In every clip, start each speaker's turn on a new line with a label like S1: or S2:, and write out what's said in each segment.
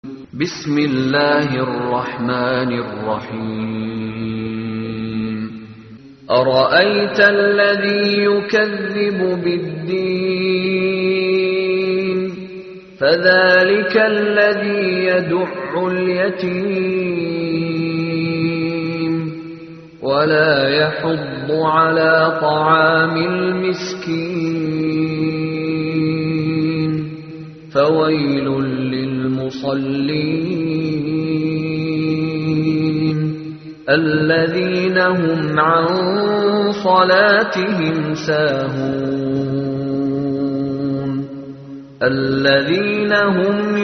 S1: بسم الله الرحمن الرحيم أرأيت الذي يكذب بالدين فذلك الذي يدع اليتيم ولا يحض على طعام المسكين فويل للمصلين الذين هم عن صلاتهم ساهون الذين هم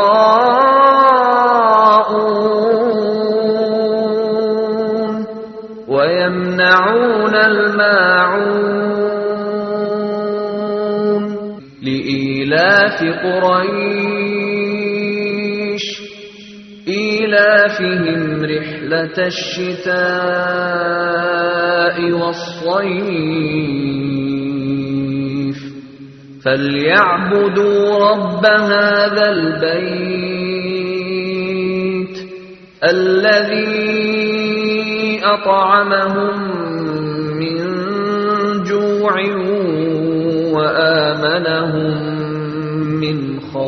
S1: يراءون ويمنعون الماعون لإيلاف قريش إيلافهم رحلة الشتاء والصيف فليعبدوا رب هذا البيت الذي أطعمهم من جوع وآمنهم من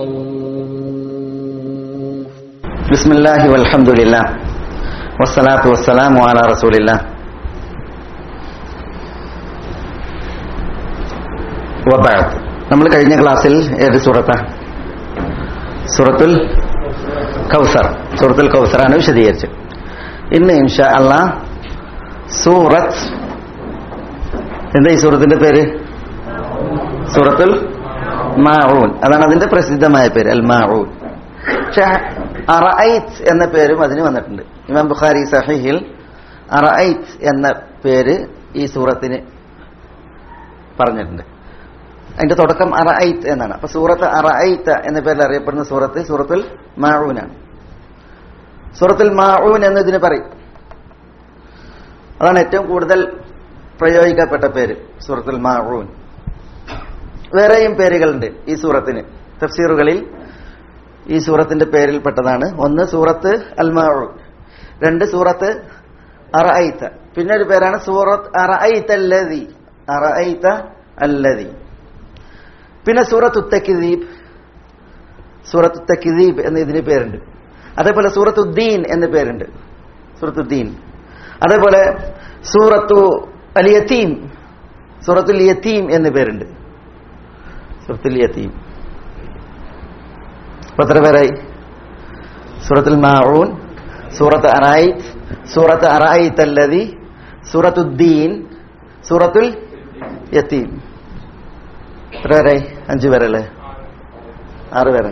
S1: خوف
S2: بسم الله والحمد لله والصلاة والسلام على رسول الله വബഅദ് നമ്മൾ കഴിഞ്ഞ ക്ലാസ്സിൽ ഏത് സൂറത്താ സൂറത്തുൽ കൗസർ സൂറത്തുൽ കൗസറാണ് വിശദീകരിച്ചത് ഇന്ന് ഇൻഷാ അള്ളാ സൂറത്ത് എന്താ ഈ സൂറത്തിന്റെ പേര് സൂറത്തുൽ മാഊൻ അതാണ് അതിന്റെ പ്രസിദ്ധമായ പേര് അൽ മാഊൻ പക്ഷെ അറഐത്ത് എന്ന പേരും അതിന് വന്നിട്ടുണ്ട് ഇമാം ബുഖാരി സഹീഹിൽ അറഐത്ത് എന്ന പേര് ഈ സൂറത്തിന് പറഞ്ഞിട്ടുണ്ട് അതിന്റെ തുടക്കം അറഐത്ത് എന്നാണ് അപ്പൊ സൂറത്ത് അറഐത്ത് എന്ന പേരിൽ അറിയപ്പെടുന്ന സൂറത്ത് സൂറത്തുൽ മാഊനാണ് സൂറത്തുൽ മാഊൻ എന്നതിന് പറയും അതാണ് ഏറ്റവും കൂടുതൽ പ്രയോഗിക്കപ്പെട്ട പേര് സൂറത്തുൽ മാഊൻ വേറെയും പേരുകളുണ്ട് ഈ സൂറത്തിന് തഫ്സീറുകളിൽ ഈ സൂറത്തിന്റെ പേരിൽപ്പെട്ടതാണ് ഒന്ന് സൂറത്ത് അൽ മാഊൻ രണ്ട് സൂറത്ത് അറഐത്ത പിന്നെ ഒരു പേരാണ് സൂറത്ത് അറഐത്ത അല്ലതി അറഐത്ത അല്ലതി പിന്നെ സൂറത്ത് തക്കിദീബ് സൂറത്ത് തക്കിദീബ് എന്ന ഇതിന് പേരുണ്ട് അതേപോലെ സൂറത്തുദ്ദീൻ എന്ന് പേരുണ്ട് സൂറത്തുദ്ദീൻ അതേപോലെ സൂറത്തു അൽ യത്തീം സൂറത്തുൽ യത്തീം എന്ന് പേരുണ്ട് സൂറത്തുൽ യത്തീം അപ്പൊ എത്ര പേരായി സൂറത്തുൽ മാഊൻ സൂറത്ത് അറായിത്ത് സൂറത്ത് അറായിത്ത് അല്ലതി സൂറത്തുദ്ദീൻ സൂറത്തുൽ യത്തീം എത്ര പേരായി അഞ്ചു പേരല്ലേ ആറ് പേരെ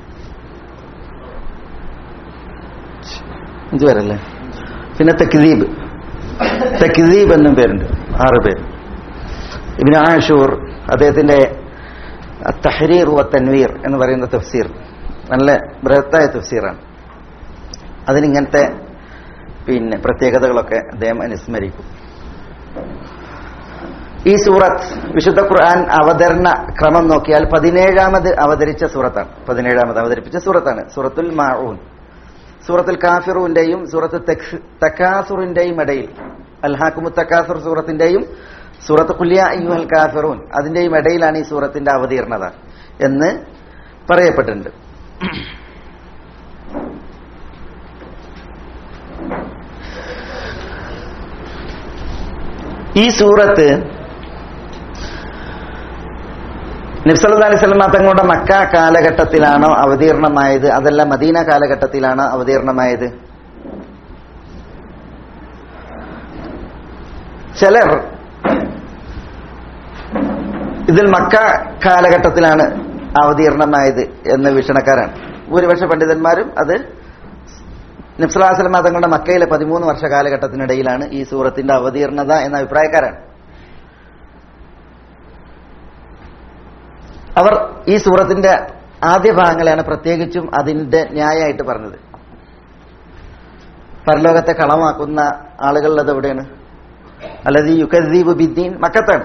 S2: അഞ്ചു പേരല്ലേ പിന്നെ തക്ദീബ് തക്ദീബ് എന്നും പേരുണ്ട് ആറ് പേര് ഇബിന് ആഷൂർ അദ്ദേഹത്തിന്റെ തഹരീർ വ തൻവീർ എന്ന് പറയുന്ന തഫ്സീർ നല്ല ബൃഹത്തായ തഫ്സീറാണ് അതിനിങ്ങനത്തെ പിന്നെ പ്രത്യേകതകളൊക്കെ അദ്ദേഹം അനുസ്മരിക്കും ഈ സൂറത്ത് വിശുദ്ധ ഖുർആൻ അവതരണ ക്രമം നോക്കിയാൽ പതിനേഴാമത് അവതരിച്ച സൂറത്താണ് പതിനേഴാമത് അവതരിപ്പിച്ച സൂറത്താണ് സൂറത്തുൽ മാഊൻ സൂറത്തുൽ കാഫിറുവിന്റെയും സൂറത്ത് തക്കാസുറിന്റെയും ഇടയിൽ അൽഹാക്കുമു തക്കാസുർ സൂറത്തിന്റെയും സൂറത്ത് കുല്യ അയ്യുഹൽ കാഫിറൂൻ അതിന്റെയും ഇടയിലാണ് ഈ സൂറത്തിന്റെ അവതീർണത എന്ന് പറയപ്പെട്ടിട്ടുണ്ട് ഈ സൂറത്ത് നബ്സല്ലാ അലൈഹി സ്വലമ തങ്ങളുടെ മക്ക കാലഘട്ടത്തിലാണോ അവതീർണമായത് അതല്ല മദീന കാലഘട്ടത്തിലാണോ അവതീർണമായത് ചിലർ ഇതിൽ മക്ക കാലഘട്ടത്തിലാണ് അവതീർണമായത് എന്ന വീക്ഷണക്കാരാണ് ഭൂരിപക്ഷ പണ്ഡിതന്മാരും അത് നബ്സലാസ്ലമ തങ്ങളുടെ മക്കയിലെ പതിമൂന്ന് വർഷ കാലഘട്ടത്തിനിടയിലാണ് ഈ സൂറത്തിന്റെ അവതീർണത എന്ന അഭിപ്രായക്കാരാണ് അവർ ഈ സൂറത്തിന്റെ ആദ്യ ഭാഗങ്ങളെയാണ് പ്രത്യേകിച്ചും അതിന്റെ ന്യായമായിട്ട് പറഞ്ഞത് പരലോകത്തെ കളമാക്കുന്ന ആളുകളുള്ളത് എവിടെയാണ് അല്ലാതെ യുക്കദ്ദീബ് ബിദ്ദീൻ മക്കത്താണ്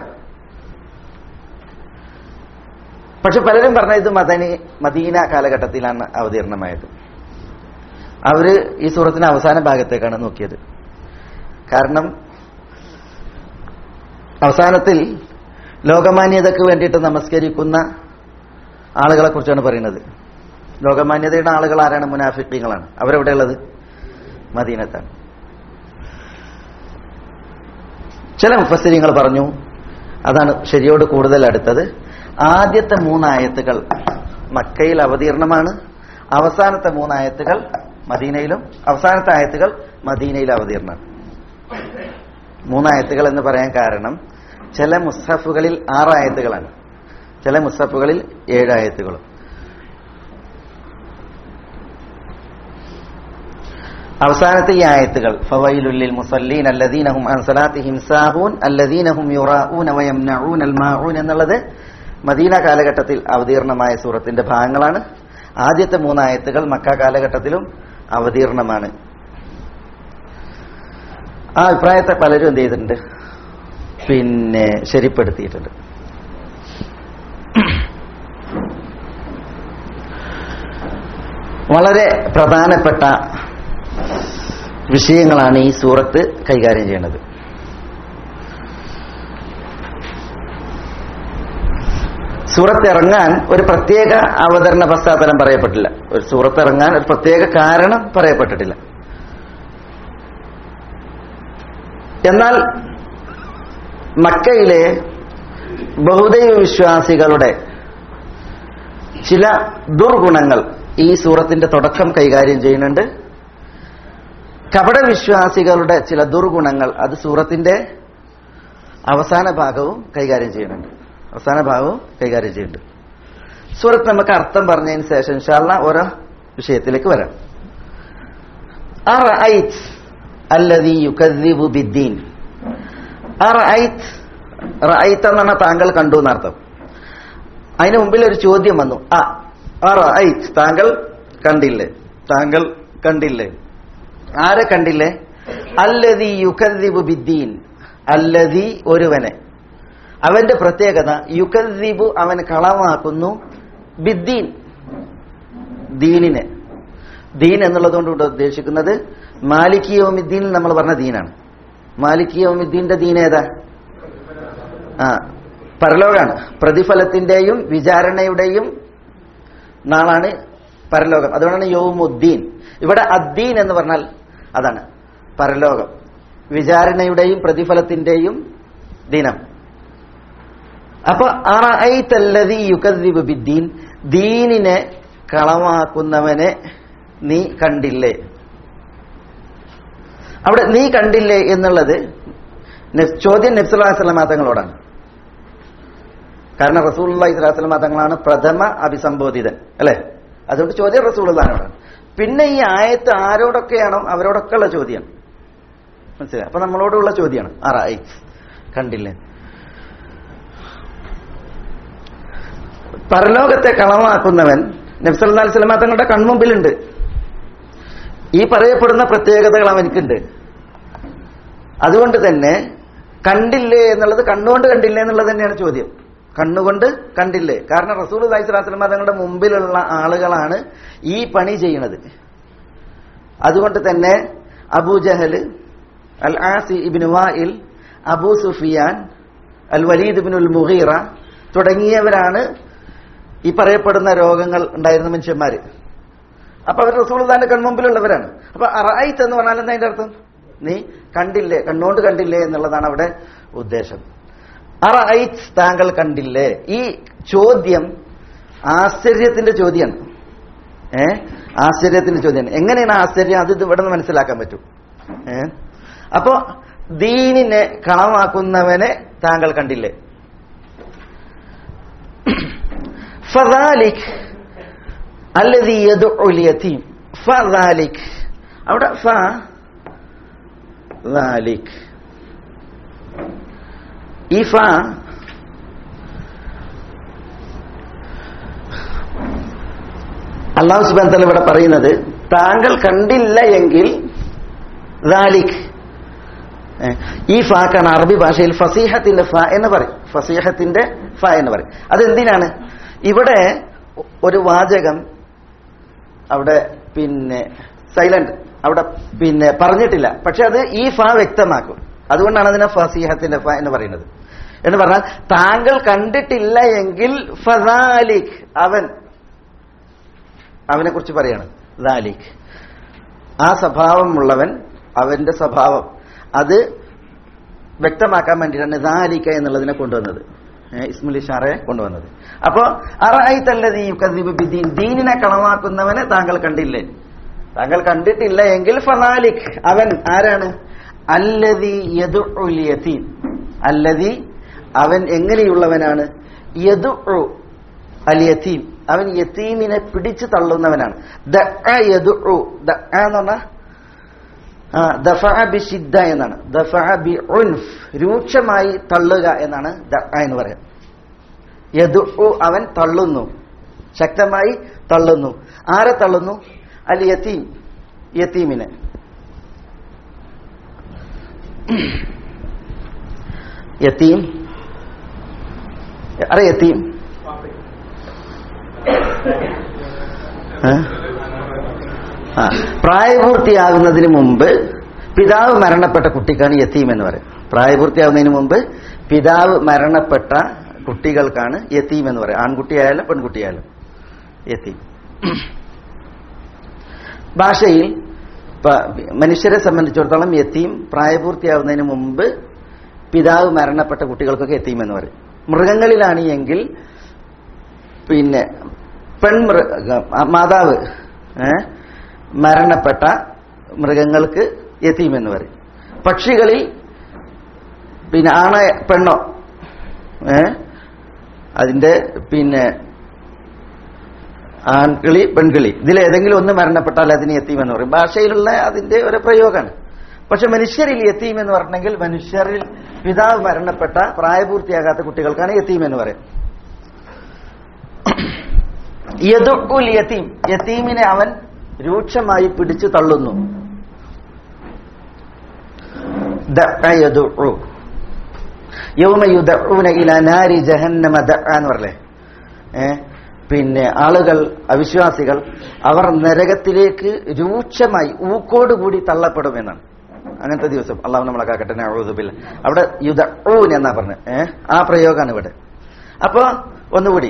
S2: പക്ഷെ പലരും പറഞ്ഞ ഇത് മദനി മദീന കാലഘട്ടത്തിലാണ് അവതീർണമായത് അവര് ഈ സൂറത്തിന്റെ അവസാന ഭാഗത്തേക്കാണ് നോക്കിയത് കാരണം അവസാനത്തിൽ ലോകമാന്യതയ്ക്ക് വേണ്ടിയിട്ട് നമസ്കരിക്കുന്ന ആളുകളെ കുറിച്ചാണ് പറയുന്നത് ലോകമാന്യതയുടെ ആളുകൾ ആരാണ് മുനാഫിക്കങ്ങളാണ് അവരെവിടെയുള്ളത് മദീനത്താണ് ചില മുഫസ്സിരിങ്ങൾ പറഞ്ഞു അതാണ് ശരിയോട് കൂടുതൽ അടുത്തത് ആദ്യത്തെ മൂന്നായത്തുകൾ മക്കയിൽ അവതീർണമാണ് അവസാനത്തെ മൂന്നായത്തുകൾ മദീനയിലും അവസാനത്തെ ആയത്തുകൾ മദീനയിൽ അവതീർണമാണ് മൂന്നായത്തുകൾ എന്ന് പറയാൻ കാരണം ചില മുസ്ഹഫുകളിൽ ആറായത്തുകളാണ് ചില മുസ്ഹഫുകളിൽ ഏഴായത്തുകളും അവസാനത്തെ ഈ ആയത്തുകൾ ഫവൈലുല്ലിൽ മുസല്ലീൻ അല്ലദീനഹും അൻ സലാത്തിഹിം സാഹൂൻ അല്ലദീനഹും യുറാഊന വയംനഊന അൽ മാഊൻ എന്നുള്ളത് മദീന കാലഘട്ടത്തിൽ അവതീർണമായ സൂറത്തിന്റെ ഭാഗങ്ങളാണ് ആദ്യത്തെ മൂന്നായത്തുകൾ മക്ക കാലഘട്ടത്തിലും അവതീർണമാണ് ആ അഭിപ്രായത്തെ പലരും എന്ത് ചെയ്തിട്ടുണ്ട് പിന്നെ ശരിപ്പെടുത്തിയിട്ടുണ്ട് വളരെ പ്രധാനപ്പെട്ട വിഷയങ്ങളാണ് ഈ സൂറത്ത് കൈകാര്യം ചെയ്യുന്നത് സൂറത്ത് ഇറങ്ങാൻ ഒരു പ്രത്യേക അവതരണ പശ്ചാത്തലം പറയപ്പെട്ടില്ല ഒരു സൂറത്ത് ഇറങ്ങാൻ ഒരു പ്രത്യേക കാരണം പറയപ്പെട്ടിട്ടില്ല എന്നാൽ മക്കയിലെ ബഹുദൈവ വിശ്വാസികളുടെ ചില ദുർഗുണങ്ങൾ ഈ സൂറത്തിന്റെ തുടക്കം കൈകാര്യം ചെയ്യുന്നുണ്ട് കപട വിശ്വാസികളുടെ ചില ദുർഗുണങ്ങൾ അത് സൂറത്തിന്റെ അവസാന ഭാഗവും കൈകാര്യം ചെയ്യുന്നുണ്ട് അവസാന ഭാഗവും കൈകാര്യം ചെയ്യുന്നുണ്ട് സൂറത്ത് നമുക്ക് അർത്ഥം പറഞ്ഞതിന് ശേഷം ഇൻഷാല്ല ഓരോ വിഷയത്തിലേക്ക് വരാം അറഅയ്ത് അല്ലദീ യുകദ്ദിബു ബിദ്ദീൻ അറഅയ്ത് റഅയ്ത എന്ന് പറഞ്ഞാൽ താങ്കൾ കണ്ടു എന്നർത്ഥം അതിന് മുമ്പിൽ ഒരു ചോദ്യം വന്നു ആ അറഅയ്ത് താങ്കൾ കണ്ടില്ലേ താങ്കൾ കണ്ടില്ലേ ആരെ കണ്ടില്ലേ അല്ലദീ യുകദ്ദിബു ബിദ്ദീൻ അല്ലദീ ഒരുവനെ അവന്റെ പ്രത്യേകത യുകദ്ദിബു അവൻ കളവാക്കുന്നു ബിദ്ദീൻ ദീനിനെ ദീൻ എന്നുള്ളതുകൊണ്ട് ഇവിടെ ഉദ്ദേശിക്കുന്നത് മാലിക്കിയോമിദ്ദീൻ നമ്മൾ പറഞ്ഞ ദീനാണ് മാലിക്കിയോമിദ്ദീന്റെ ദീൻ ഏതാ ആ പരലോകാണ് പ്രതിഫലത്തിന്റെയും വിചാരണയുടെയും നാളാണ് പരലോകം അതുകൊണ്ടാണ് യൗമുദ്ദീൻ ഇവിടെ അദ്ദീൻ എന്ന് പറഞ്ഞാൽ അതാണ് പരലോകം വിചാരണയുടെയും പ്രതിഫലത്തിന്റെയും ദിനം അപ്പൊ അറഅയ്തല്ലദീ യുകദ്ദിബു ബിദ്ദീൻ ദീനിനെ കളവാക്കുന്നവനെ നീ കണ്ടില്ലേ അവിടെ നീ കണ്ടില്ലേ എന്നുള്ളത് നഫ്- ചോദ്യം നബ്സുല്ലാസ്ലാം തങ്ങളോടാണ് കാരണം റസൂൽ ഇസ്ലാസ്ലാം തങ്ങളാണ് പ്രഥമ അഭിസംബോധിതൻ അല്ലെ അതുകൊണ്ട് ചോദ്യം റസൂള്ളാനോടാണ് പിന്നെ ഈ ആയത്ത് ആരോടൊക്കെയാണോ അവരോടൊക്കെ ഉള്ള ചോദ്യമാണ് മനസ്സിലായി അപ്പൊ നമ്മളോടുള്ള ചോദ്യമാണ് ആറായി കണ്ടില്ലേ പരലോകത്തെ കളമാക്കുന്നവൻ നബ്സല്ലാ സ്വലമ തങ്ങളുടെ കൺമുമ്പിലുണ്ട് ഈ പറയപ്പെടുന്ന പ്രത്യേകതകൾ അവനിക്കുണ്ട് അതുകൊണ്ട് തന്നെ കണ്ടില്ലേ എന്നുള്ളത് കണ്ണുകൊണ്ട് കണ്ടില്ലേ എന്നുള്ളത് തന്നെയാണ് ചോദ്യം കണ്ണുകൊണ്ട് കണ്ടില്ലേ കാരണം റസൂൽ അലൈഹിസ്ലാസ്ലമ തങ്ങളുടെ മുമ്പിലുള്ള ആളുകളാണ് ഈ പണി ചെയ്യുന്നത് അതുകൊണ്ട് തന്നെ അബൂ ജഹല് അൽ ആസി ഇബിൻ വായിൽ അബൂ സുഫിയാൻ അൽ വലീദ് ഇബിനുൽ മുഹീറ തുടങ്ങിയവരാണ് ഈ പറയപ്പെടുന്ന രോഗങ്ങൾ ഉണ്ടായിരുന്ന മനുഷ്യന്മാര് അപ്പൊ അവർ റസൂൽദാന്റെ കൺമുമ്പിലുള്ളവരാണ് അപ്പൊ അറായിത്ത് എന്ന് പറഞ്ഞാൽ എന്താ അതിന്റെ അർത്ഥം നീ കണ്ടില്ലേ കണ്ണുകൊണ്ട് കണ്ടില്ലേ എന്നുള്ളതാണ് അവിടെ ഉദ്ദേശം അറായിത്ത് താങ്കൾ കണ്ടില്ലേ ഈ ചോദ്യം ആശ്ചര്യത്തിന്റെ ചോദ്യമാണ് ഏ ആശ്ചര്യത്തിന്റെ ചോദ്യമാണ് എങ്ങനെയാണ് ആശ്ചര്യം അത് ഇത് ഇവിടെ നിന്ന് മനസ്സിലാക്കാൻ പറ്റും ഏ അപ്പോ ദീനിനെ കളമാക്കുന്നവനെ താങ്കൾ കണ്ടില്ലേ ഫദാലിക് അല്ലദീ യദ്ഉൽ യതീം ഫദാലിക് അവിടെ ഫ ദാലിക് ഈ ഫ അള്ളാഹു സുബാൻ തല ഇവിടെ പറയുന്നത് താങ്കൾ കണ്ടില്ല എങ്കിൽ ദാലിക് ഏ, ഈ ഫാക്കാണ് അറബി ഭാഷയിൽ ഫസീഹത്തിന്റെ ഫ എന്ന് പറയും ഫസീഹത്തിന്റെ ഫ എന്ന് പറയും അതെന്തിനാണ് ഇവിടെ ഒരു വാചകം അവിടെ പിന്നെ സൈലന്റ് അവിടെ പിന്നെ പറഞ്ഞിട്ടില്ല പക്ഷെ അത് ഈ ഫ വ്യക്തമാക്കും അതുകൊണ്ടാണ് അതിനെ ഫസീഹത്തിന്റെ ഫ എന്ന് പറയുന്നത് എന്ന് പറഞ്ഞാൽ താങ്കൾ കണ്ടിട്ടില്ല എങ്കിൽ ഫസാലിക് അവൻ അവനെ കുറിച്ച് പറയാണ് ദാലിക് ആ സ്വഭാവമുള്ളവൻ അവന്റെ സ്വഭാവം അത് വ്യക്തമാക്കാൻ വേണ്ടിയിട്ടാണ് ദാലിക്ക എന്നുള്ളതിനെ കൊണ്ടുവന്നത് ഏഹ് ഇസ്മുൽ ഇഷാറയെ കൊണ്ടുവന്നത് അപ്പോ അറായിത്തല്ലത് ഈ ദീൻ ദീനിനെ കളമാക്കുന്നവനെ താങ്കൾ കണ്ടില്ലേ താങ്കൾ കണ്ടിട്ടില്ല എങ്കിൽ ഫനാലിക് അവൻ ആരാണ് അല്ലതി യദുഉൽ യതീം അല്ലതി അവൻ എങ്ങനെയുള്ളവനാണ് യദു അൽ യതീം അവൻ യതീമിനെ പിടിച്ചു തള്ളുന്നവനാണ് ദഅ യദുഉ ദഅ എന്ന് പറഞ്ഞാൽ ആ, ദഫഅ ബിശിദ്ദ എന്നാണ് ദഫഅ ബി ഉൻഫ് രൂക്ഷമായി തള്ളുക എന്നാണ് ദഅ എന്ന് പറയാം യദുഉ അവൻ തള്ളുന്നു ശക്തമായി തള്ളുന്നു ആരെ തള്ളുന്നു അൽ യതീം യതീമിനെ യതീം അറേ യതീം ഏ? ആ പ്രായപൂർത്തിയാകുന്നതിന് മുമ്പ് പിതാവ് മരണപ്പെട്ട കുട്ടിക്കാണ് യത്തീം എന്ന് പറയും പ്രായപൂർത്തിയാകുന്നതിന് മുമ്പ് പിതാവ് മരണപ്പെട്ട കുട്ടികൾക്കാണ് യത്തീം എന്ന് പറയും ആൺകുട്ടിയായാലും പെൺകുട്ടിയായാലും യത്തീം ഭാഷയിൽ പ- മനുഷ്യരെ സംബന്ധിച്ചിടത്തോളം യത്തീം പ്രായപൂർത്തിയാവുന്നതിന് മുമ്പ് പിതാവ് മരണപ്പെട്ട കുട്ടികൾക്കൊക്കെ യത്തീം എന്ന് പറയും മൃഗങ്ങളിലാണ് എങ്കിൽ പിന്നെ പെൺമൃ മാതാവ് ഏ, മരണപ്പെട്ട മൃഗങ്ങൾക്ക് യത്തീം എന്ന് പറയും പക്ഷികളിൽ പിന്നെ ആണ പെണ്ണോ ഏ അതിന്റെ പിന്നെ ആൺകിളി പെൺകിളി ഇതിൽ ഏതെങ്കിലും ഒന്ന് മരണപ്പെട്ടാൽ അതിന് യത്തീം എന്ന് പറയും ഭാഷയിലുള്ള അതിന്റെ ഒരു പ്രയോഗമാണ് പക്ഷെ മനുഷ്യരിൽ യത്തീം എന്ന് പറഞ്ഞെങ്കിൽ മനുഷ്യരിൽ പിതാവ് മരണപ്പെട്ട പ്രായപൂർത്തിയാകാത്ത കുട്ടികൾക്കാണ് യത്തീം എന്ന് പറയും യദുൽ യത്തീം യത്തീമിനെ അവൻ രൂക്ഷമായി പിടിച്ചു തള്ളുന്നു ദഅ യദുഉ. യൗമ യുദഊന ഇലാ നാരി ജഹന്നമ ദഅ എന്ന് പറയലേ ഏ പിന്നെ ആളുകൾ അവിശ്വാസികൾ അവർ നരകത്തിലേക്ക് രൂക്ഷമായി ഊക്കോടുകൂടി തള്ളപ്പെടുമെന്നാണ് അങ്ങനത്തെ ദിവസം അള്ളാഹു നമ്മളെ കാക്കട്ടെ നഊദുബില്ല അവിടെ യുദഊൻ എന്നാ പറഞ്ഞത് ഏ ആ പ്രയോഗമാണ് ഇവിടെ അപ്പോ ഒന്നുകൂടി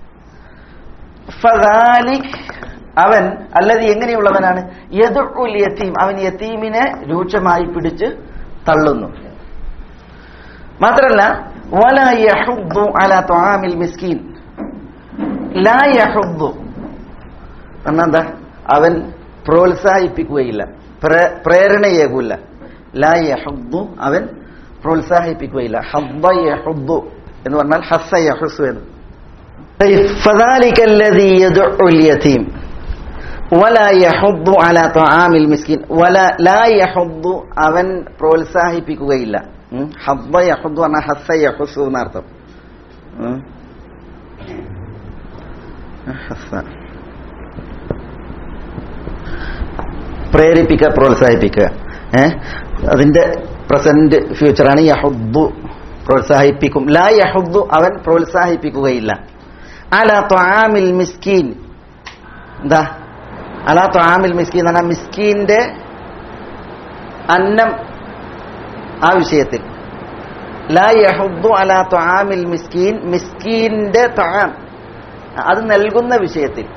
S2: ഫദാലിക് അവൻ അല്ലത് എങ്ങനെയുള്ളവനാണ് യദുഉൽ യതീം അവൻ യതീമിനെ രൂക്ഷമായി പിടിച്ച് തള്ളുന്നു മാത്രല്ല വല യഹുദ്ദു അലാ തുആമിൽ മിസ്കീൻ ലാ യഹുദ്ദു എന്നെന്താ അവൻ പ്രോത്സാഹിപ്പിക്കുകയില്ല പ്രേ- പ്രേരണയേകൂല ലാ യഹുദ്ദു അവൻ പ്രോത്സാഹിപ്പിക്കുകയില്ല ഹദ്ദ യഹുദ്ദു എന്ന് പറഞ്ഞാൽ ഹസ്സ യഹുസു എന്ന് فذلك الذي يدع اليتيم ولا يحض على طعام المسكين ولا لا يحض അവൻ പ്രോത്സാഹിപ്പിക്കുകയില്ല ഉം. ഹദ്ദ യഹുദ്ദു പറഞ്ഞാൽ ഹസ്സ യഹുസു എന്നർത്ഥം ഉം. ഹസ്സ. പ്രേരിപ്പിക്കുക പ്രോത്സാഹിപ്പിക്കുക ഏ അതിന്റെ പ്രസന്റ് ഫ്യൂച്ചറാണ് യഹുദ്ദു പ്രോത്സാഹിപ്പിക്കും ലാ യഹുദ്ദു അവൻ പ്രോത്സാഹിപ്പിക്കുകയില്ല അല ത്വാമിൽ മിസ്കീൻ എന്താ അല ത്വാമിൽ മിസ്കീൻ എന്ന് പറഞ്ഞാൽ മിസ്കീന്റെ അന്നം ആ വിഷയത്തിൽ ലാ യഹുദ്ദു അല ത്വാമിൽ മിസ്കീൻ മിസ്കീന്റെ ത്വാം അത് നൽകുന്ന വിഷയത്തിൽ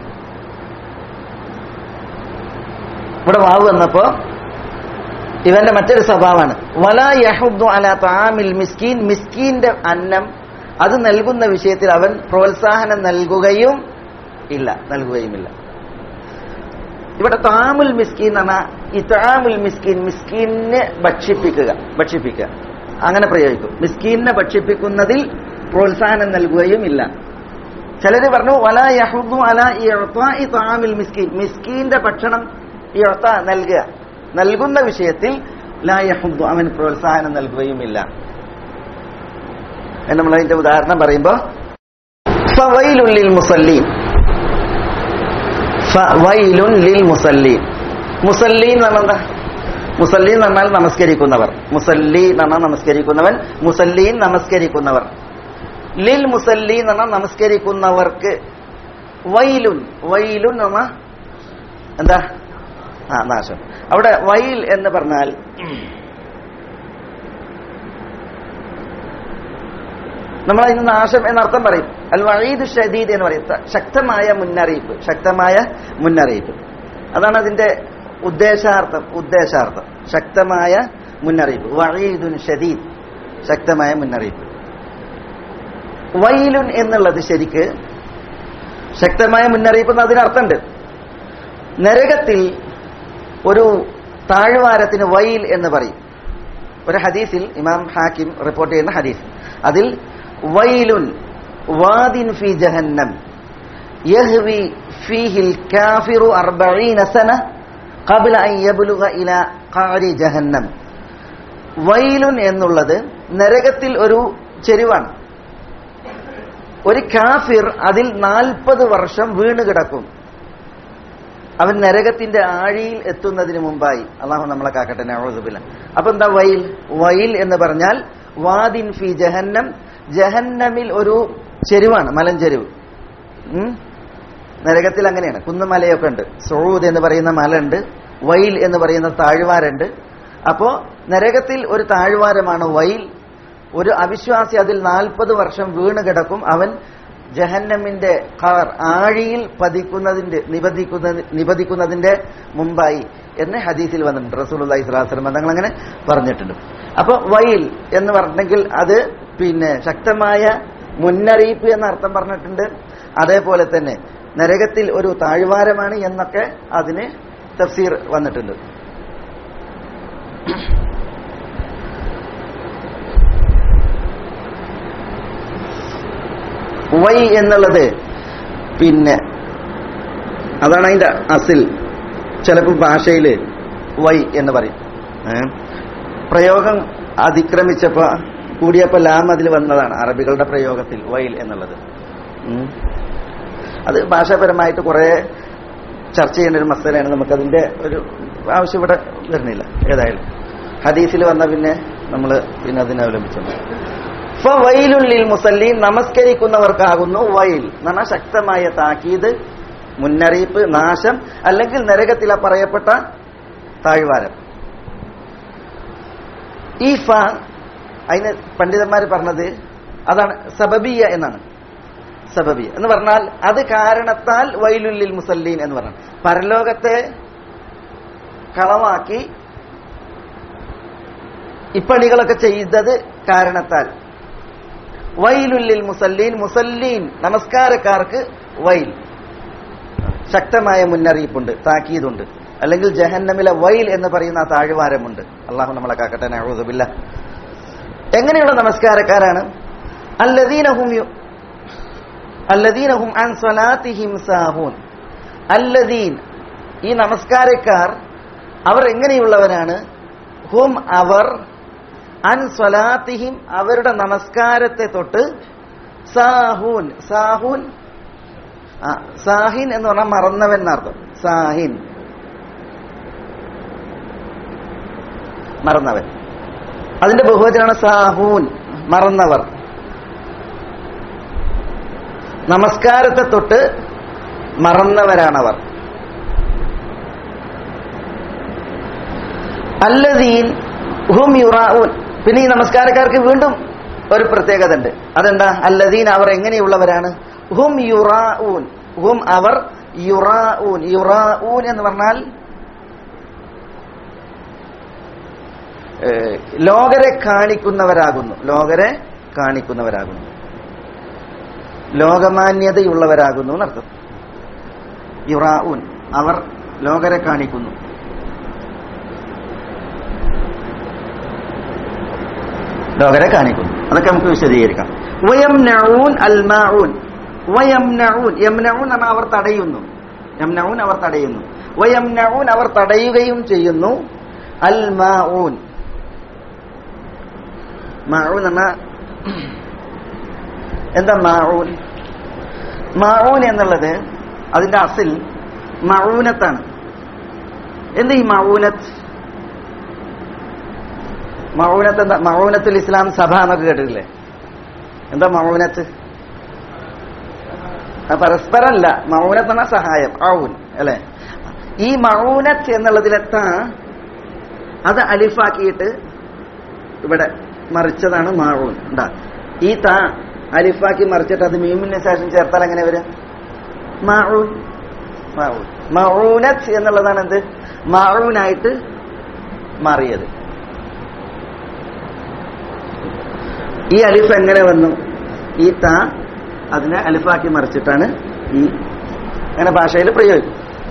S2: ഇവിടെ വാവ് വന്നപ്പോ ഇവന്റെ മറ്റൊരു സ്വഭാവമാണ് വല യഹുദ്ദു അല ത്വാമിൽ മിസ്കീൻ മിസ്കീന്റെ അന്നം അത് നൽകുന്ന വിഷയത്തിൽ അവൻ പ്രോത്സാഹനം നൽകുകയും ഇല്ല നൽകുകയുമില്ല ഇവിടെ താമുൽ മിസ്കീൻ എന്ന് പറഞ്ഞാൽ ഇത്താമുൽ മിസ്കീൻ മിസ്കീനെ ഭക്ഷിപ്പിക്കുക ഭക്ഷിപ്പിക്കുക അങ്ങനെ പ്രയോഗിക്കും മിസ്കീനെ ഭക്ഷിപ്പിക്കുന്നതിൽ പ്രോത്സാഹനം നൽകുകയും ഇല്ല ചിലര് പറഞ്ഞു വല യഹുദു അല ഇഅ്താഇ തആമിൽ മിസ്കീൻ മിസ്കീന്റെ ഭക്ഷണം ഇഅ്താ നൽകുക നൽകുന്ന വിഷയത്തിൽ ലാ യഹുദു അവൻ പ്രോത്സാഹനം നൽകുകയുമില്ല എന്ന് നമ്മൾ അതിന്റെ ഉദാഹരണം പറയുമ്പോ ഫവൈലുൻ ലിൽ മുസല്ലീൻ ഫവൈലുൻ ലിൽ മുസല്ലീൻ മുസല്ലീൻ എന്ന് പറഞ്ഞാൽ എന്താ മുസല്ലീൻ എന്ന് പറഞ്ഞാൽ നമസ്കരിക്കുന്നവർ മുസല്ലി എന്ന് പറഞ്ഞാൽ നമസ്കരിക്കുന്നവൻ മുസല്ലീൻ നമസ്കരിക്കുന്നവർ ലിൽ മുസല്ലീൻ എന്ന് പറഞ്ഞാൽ നമസ്കരിക്കുന്നവർക്ക് വൈലുൻ വൈലുൻ എന്ന് പറഞ്ഞാൽ എന്താ ആ നാശം അവിടെ വൈൽ എന്ന് പറഞ്ഞാൽ നമ്മൾ അതിന് നാശം എന്നർത്ഥം പറയും അൽ വഴീദ് ഷദീദ് എന്ന് പറയും ത- ശക്തമായ മുന്നറിയിപ്പ് ശക്തമായ മുന്നറിയിപ്പ് അതാണ് അതിന്റെ ഉദ്ദേശാർത്ഥം ഉദ്ദേശാർത്ഥം ശക്തമായ മുന്നറിയിപ്പ് വഴീദുൻ ഷദീദ് ശക്തമായ മുന്നറിയിപ്പ് വൈലുൻ എന്നുള്ളത് ശരിക്ക് ശക്തമായ മുന്നറിയിപ്പ് എന്ന് അതിനർത്ഥമുണ്ട് നരകത്തിൽ ഒരു താഴ്വാരത്തിന് വൈൽ എന്ന് പറയും ഒരു ഹദീസിൽ ഇമാം ഹാക്കിം റിപ്പോർട്ട് ചെയ്യുന്ന ഹദീസ് അതിൽ വൈലുൻ വാദിൻ ഫി ജഹന്നം യഹ്വി ഫീഹിൽ കാഫിറു അർബഈന സന ഖബ്ല അൻ യബ്ലുഗ ഇല ഖഅരി ജഹന്നം വൈലുൻ എന്നുള്ളത് നരകത്തിൽ ഒരു ചെരുവാണ് ഒരു കാഫിർ അതിൽ നാൽപ്പത് വർഷം വീണ് കിടക്കും അവൻ നരകത്തിന്റെ ആഴിയിൽ എത്തുന്നതിന് മുമ്പായി അള്ളാഹു നമ്മളെ കാക്കട്ടെ നവസുബില്ല അപ്പൊ എന്താ വൈൽ വൈൽ എന്ന് പറഞ്ഞാൽ വാദിൻ ഫി ജഹന്നം ജഹന്നമിൽ ഒരു ചെരുവാണ് മലഞ്ചെരുവ് ഉം? നരകത്തിൽ അങ്ങനെയാണ് കുന്നുമലയൊക്കെ ഉണ്ട് സൗദ് എന്ന് പറയുന്ന മല ഉണ്ട് വൈൽ എന്ന് പറയുന്ന താഴ്വാരുണ്ട് അപ്പോ നരകത്തിൽ ഒരു താഴ്വാരമാണ് വൈൽ ഒരു അവിശ്വാസി അതിൽ നാൽപ്പത് വർഷം വീണ് കിടക്കും അവൻ ജഹന്നമിന്റെ ഖാർ ആഴിയിൽ പതിക്കുന്നതിന്റെ നിബദിക്കുന്ന നിബദിക്കുന്നതിന്റെ മുമ്പായി എന്ന് ഹദീസിൽ വന്നിട്ടുണ്ട് റസൂലി സ്വലാസ്ലം തങ്ങൾ അങ്ങനെ പറഞ്ഞിട്ടുണ്ട് അപ്പൊ വൈൽ എന്ന് പറഞ്ഞെങ്കിൽ അത് പിന്നെ ശക്തമായ മുന്നറിയിപ്പ് എന്ന അർത്ഥം പറഞ്ഞിട്ടുണ്ട് അതേപോലെ തന്നെ നരകത്തിൽ ഒരു താഴ്വാരമാണ് എന്നൊക്കെ അതിന് തഫ്സീർ വന്നിട്ടുണ്ട് വൈ എന്നുള്ളത് പിന്നെ അതാണ് അതിന്റെ അസിൽ ചിലപ്പോൾ ഭാഷയിൽ വൈ എന്ന് പറയും ഏ? പ്രയോഗം അതിക്രമിച്ചപ്പോ കൂടിയപ്പോ ലാം അതിൽ വന്നതാണ് അറബികളുടെ പ്രയോഗത്തിൽ വൈൽ എന്നുള്ളത് ഉം. അത് ഭാഷാപരമായിട്ട് കുറെ ചർച്ച ചെയ്യേണ്ട ഒരു മസലയാണ് നമുക്കതിന്റെ ഒരു ആവശ്യം ഇവിടെ വരുന്നില്ല ഏതായാലും ഹദീസിൽ വന്ന പിന്നെ നമ്മൾ പിന്നെ അതിനെ അവലംബിച്ചു വൈലുള്ളിൽ മുസല്ലീൻ നമസ്കരിക്കുന്നവർക്കാകുന്നു വൈൽ എന്ന് പറഞ്ഞാൽ ശക്തമായ താക്കീത് മുന്നറിയിപ്പ് നാശം അല്ലെങ്കിൽ നരകത്തില പറയപ്പെട്ട താഴ്വാരം ഈ ഫ അതിന് പണ്ഡിതന്മാർ പറഞ്ഞത് അതാണ് സബബിയ എന്നാണ് സബബിയ എന്ന് പറഞ്ഞാൽ അത് കാരണത്താൽ വൈലുല്ലിൽ മുസല്ലീൻ എന്ന് പറഞ്ഞു പരലോകത്തെ കളവാക്കി ഇപ്പണികളൊക്കെ ചെയ്തത് കാരണത്താൽ വൈലുല്ലിൽ മുസല്ലീൻ മുസല്ലീൻ നമസ്കാരക്കാർക്ക് വൈൽ ശക്തമായ മുന്നറിയിപ്പുണ്ട് താക്കീതുണ്ട് അല്ലെങ്കിൽ ജഹന്നമിലെ വൈൽ എന്ന് പറയുന്ന ആ താഴ്വാരമുണ്ട് അള്ളാഹു നമ്മളെ കാക്കട്ടെ നഅൂദുബില്ല എങ്ങനെയുള്ള നമസ്കാരക്കാരാണ് അല്ലദീനഹും യു- അല്ലദീനഹും അൻ സ്വലാത്തിഹിം സാഹൂൻ അല്ലദീൻ ഈ നമസ്കാരക്കാർ അവർ എങ്ങനെയുള്ളവരാണ് ഹും അവർ അൻ സ്വലാത്തിഹിം അവരുടെ നമസ്കാരത്തെ തൊട്ട് സാഹൂൻ സാഹൂൻ ആ, സാഹിൻ എന്ന് പറഞ്ഞാൽ മറന്നവൻ എന്നർത്ഥം സാഹിൻ മറന്നവൻ അതിന്റെ ബഹുവചനാണ് സാഹൂൻ മറന്നവർ നമസ്കാരത്തെ തൊട്ട് മറന്നവരാണവർ അല്ലദീൻ ഹും യുറാഊൻ പിന്നെ ഈ നമസ്കാരക്കാർക്ക് വീണ്ടും ഒരു പ്രത്യേകത ഉണ്ട് അതെന്താ അല്ലദീൻ അവർ എങ്ങനെയുള്ളവരാണ് ഹും യുറാഊൻ ഹും അവർ യുറാഊൻ യുറാഊൻ എന്ന് പറഞ്ഞാൽ ഏഹ്, ലോകരെ കാണിക്കുന്നവരാകുന്നു ലോകരെ കാണിക്കുന്നവരാകുന്നു ലോകമാന്യതയുള്ളവരാകുന്നു എന്നർത്ഥം യുറാഊൻ അവർ ലോകരെ കാണിക്കുന്നു ലോകരെ കാണിക്കുന്നു അതൊക്കെ നമുക്ക് വിശദീകരിക്കാം വയംനഊൻ അൽമാഊൻ വയംനഊൻ യംനഊൻ എന്നാണ് അവർ തടയുന്നു യംനഊൻ അവർ തടയുന്നു വയംനഊൻ അവർ തടയുകയും ചെയ്യുന്നു അൽമാഊൻ മാഊൻ എന്ന എന്താ മാഊൻ മാഊൻ എന്നുള്ളത് അതിന്റെ അസിൽ മഊനത്താണ് എന്ത് ഈ മഊനത്ത് മൗനത്ത് എന്താ മൗനത്തുൽ ഇസ്ലാം സഭ എന്നൊക്കെ കേട്ടിട്ടില്ലേ എന്താ മൗനത്ത് ആ, പരസ്പരമല്ല മൗനത്ത് എന്ന സഹായം ഔൻ അല്ലെ ഈ മഴൂനത്ത് എന്നുള്ളതിലെത്താ അത് അലിഫാക്കിയിട്ട് ഇവിടെ മറിച്ചതാണ് മാഴൂൻ ഉണ്ടാ ഈ ത അലിഫാക്കി മറിച്ചിട്ട് അത് മീമിന് ശേഷം ചേർത്താൽ എങ്ങനെ വരും മാഴൂൻ മാഴൂൻ മഴൂനത്ത് എന്നുള്ളതാണ് എന്ത് മാഴൂനായിട്ട് മാറിയത് ഈ അലിഫ് എങ്ങനെ വന്നു ഈ ത അതിനെ അലിഫാക്കി മറിച്ചിട്ടാണ് ഈ അങ്ങനെ ഭാഷയിൽ പ്രയോഗിക്കും